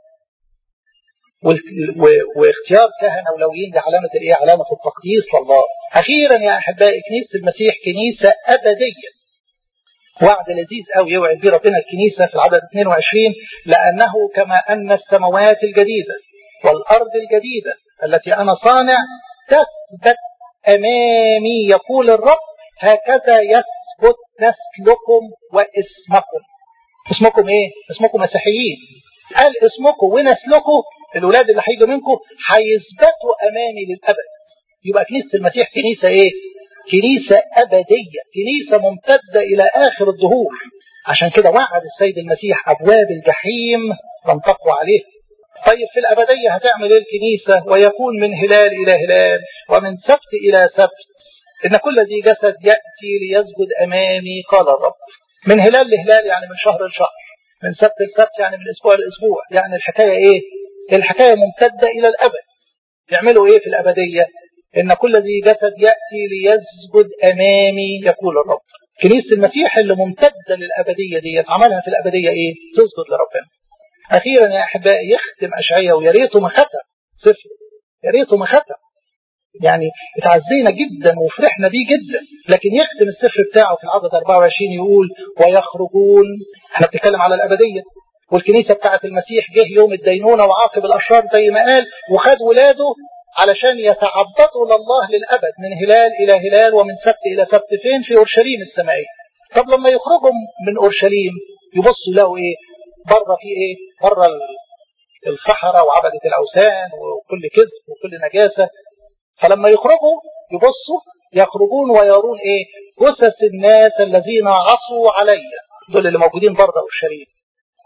واختيار كهنة ولويين دي علامة الايه علامة التقديس لله اخيرا يا احبائي كنيسة المسيح كنيسة ابدية وعد لذيذ قوي يوعد بيه ربنا الكنيسة في العدد 22 لأنه كما أن السماوات الجديدة والأرض الجديدة التي أنا صانع تثبت أمامي يقول الرب هكذا يثبت نسلكم واسمكم اسمكم ايه اسمكم مسيحيين قال اسمكم ونسلكم الولاد اللي هيجوا منكم هيثبتوا امامي للابد يبقى كنيسه المسيح كنيسه ايه كنيسه ابديه كنيسه ممتده الى اخر الظهور عشان كده وعد السيد المسيح ابواب الجحيم لم تقوى عليه طيب في الابديه هتعمل ايه الكنيسه ويكون من هلال الى هلال ومن سبت الى سبت ان كل ذي جسد ياتي ليسجد امامي قال الرب من هلال لهلال يعني من شهر لشهر من سبت لسبت يعني من اسبوع لاسبوع يعني الحكايه ايه الحكايه ممتده الى الابد يعملوا ايه في الابديه ان كل ذي جسد ياتي ليسجد امامي يقول الرب كنيسه المسيح اللي ممتده للابديه دي عملها في الابديه ايه تسجد لربنا اخيرا يا احبائي يختم اشعياء ويا ريته ما ختم سفر يا ريته ما ختم يعني اتعزينا جدا وفرحنا بيه جدا لكن يختم السفر بتاعه في العدد 24 يقول ويخرجون احنا بنتكلم على الابديه والكنيسه بتاعت المسيح جه يوم الدينونه وعاقب الاشرار زي ما قال وخد ولاده علشان يتعبدوا لله للابد من هلال الى هلال ومن سبت الى سبت فين في اورشليم السمائيه طب لما يخرجوا من اورشليم يبصوا يلاقوا ايه بره في ايه بره الصحراء وعبده الاوثان وكل كذب وكل نجاسه فلما يخرجوا يبصوا يخرجون ويرون ايه جثث الناس الذين عصوا علي دول اللي موجودين بره اورشليم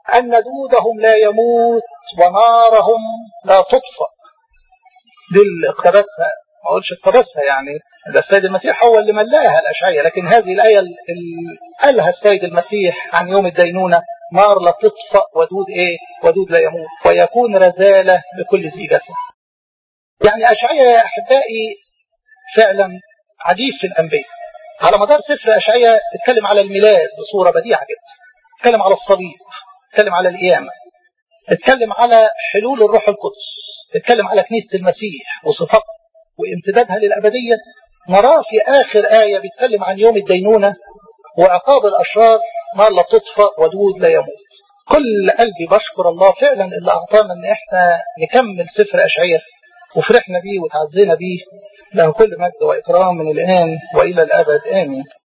أن دودهم لا يموت ونارهم لا تطفأ دي اللي اقتبسها ما اقولش اقتبسها يعني ده السيد المسيح هو اللي ملاها الأشعية لكن هذه الآية اللي قالها السيد المسيح عن يوم الدينونة نار لا تطفأ ودود ايه ودود لا يموت ويكون رزالة لكل ذي جسد يعني أشعية يا أحبائي فعلا عجيب في الأنبياء على مدار سفر أشعية اتكلم على الميلاد بصورة بديعة جدا اتكلم على الصليب اتكلم على القيامة اتكلم على حلول الروح القدس اتكلم على كنيسة المسيح وصفاتها وامتدادها للأبدية نراه في آخر آية بيتكلم عن يوم الدينونة وعقاب الأشرار نار لا تطفأ ودود لا يموت كل قلبي بشكر الله فعلا اللي أعطانا ان احنا نكمل سفر أشعية وفرحنا بيه وتعزينا بيه له كل مجد وإكرام من الآن وإلى الأبد آمين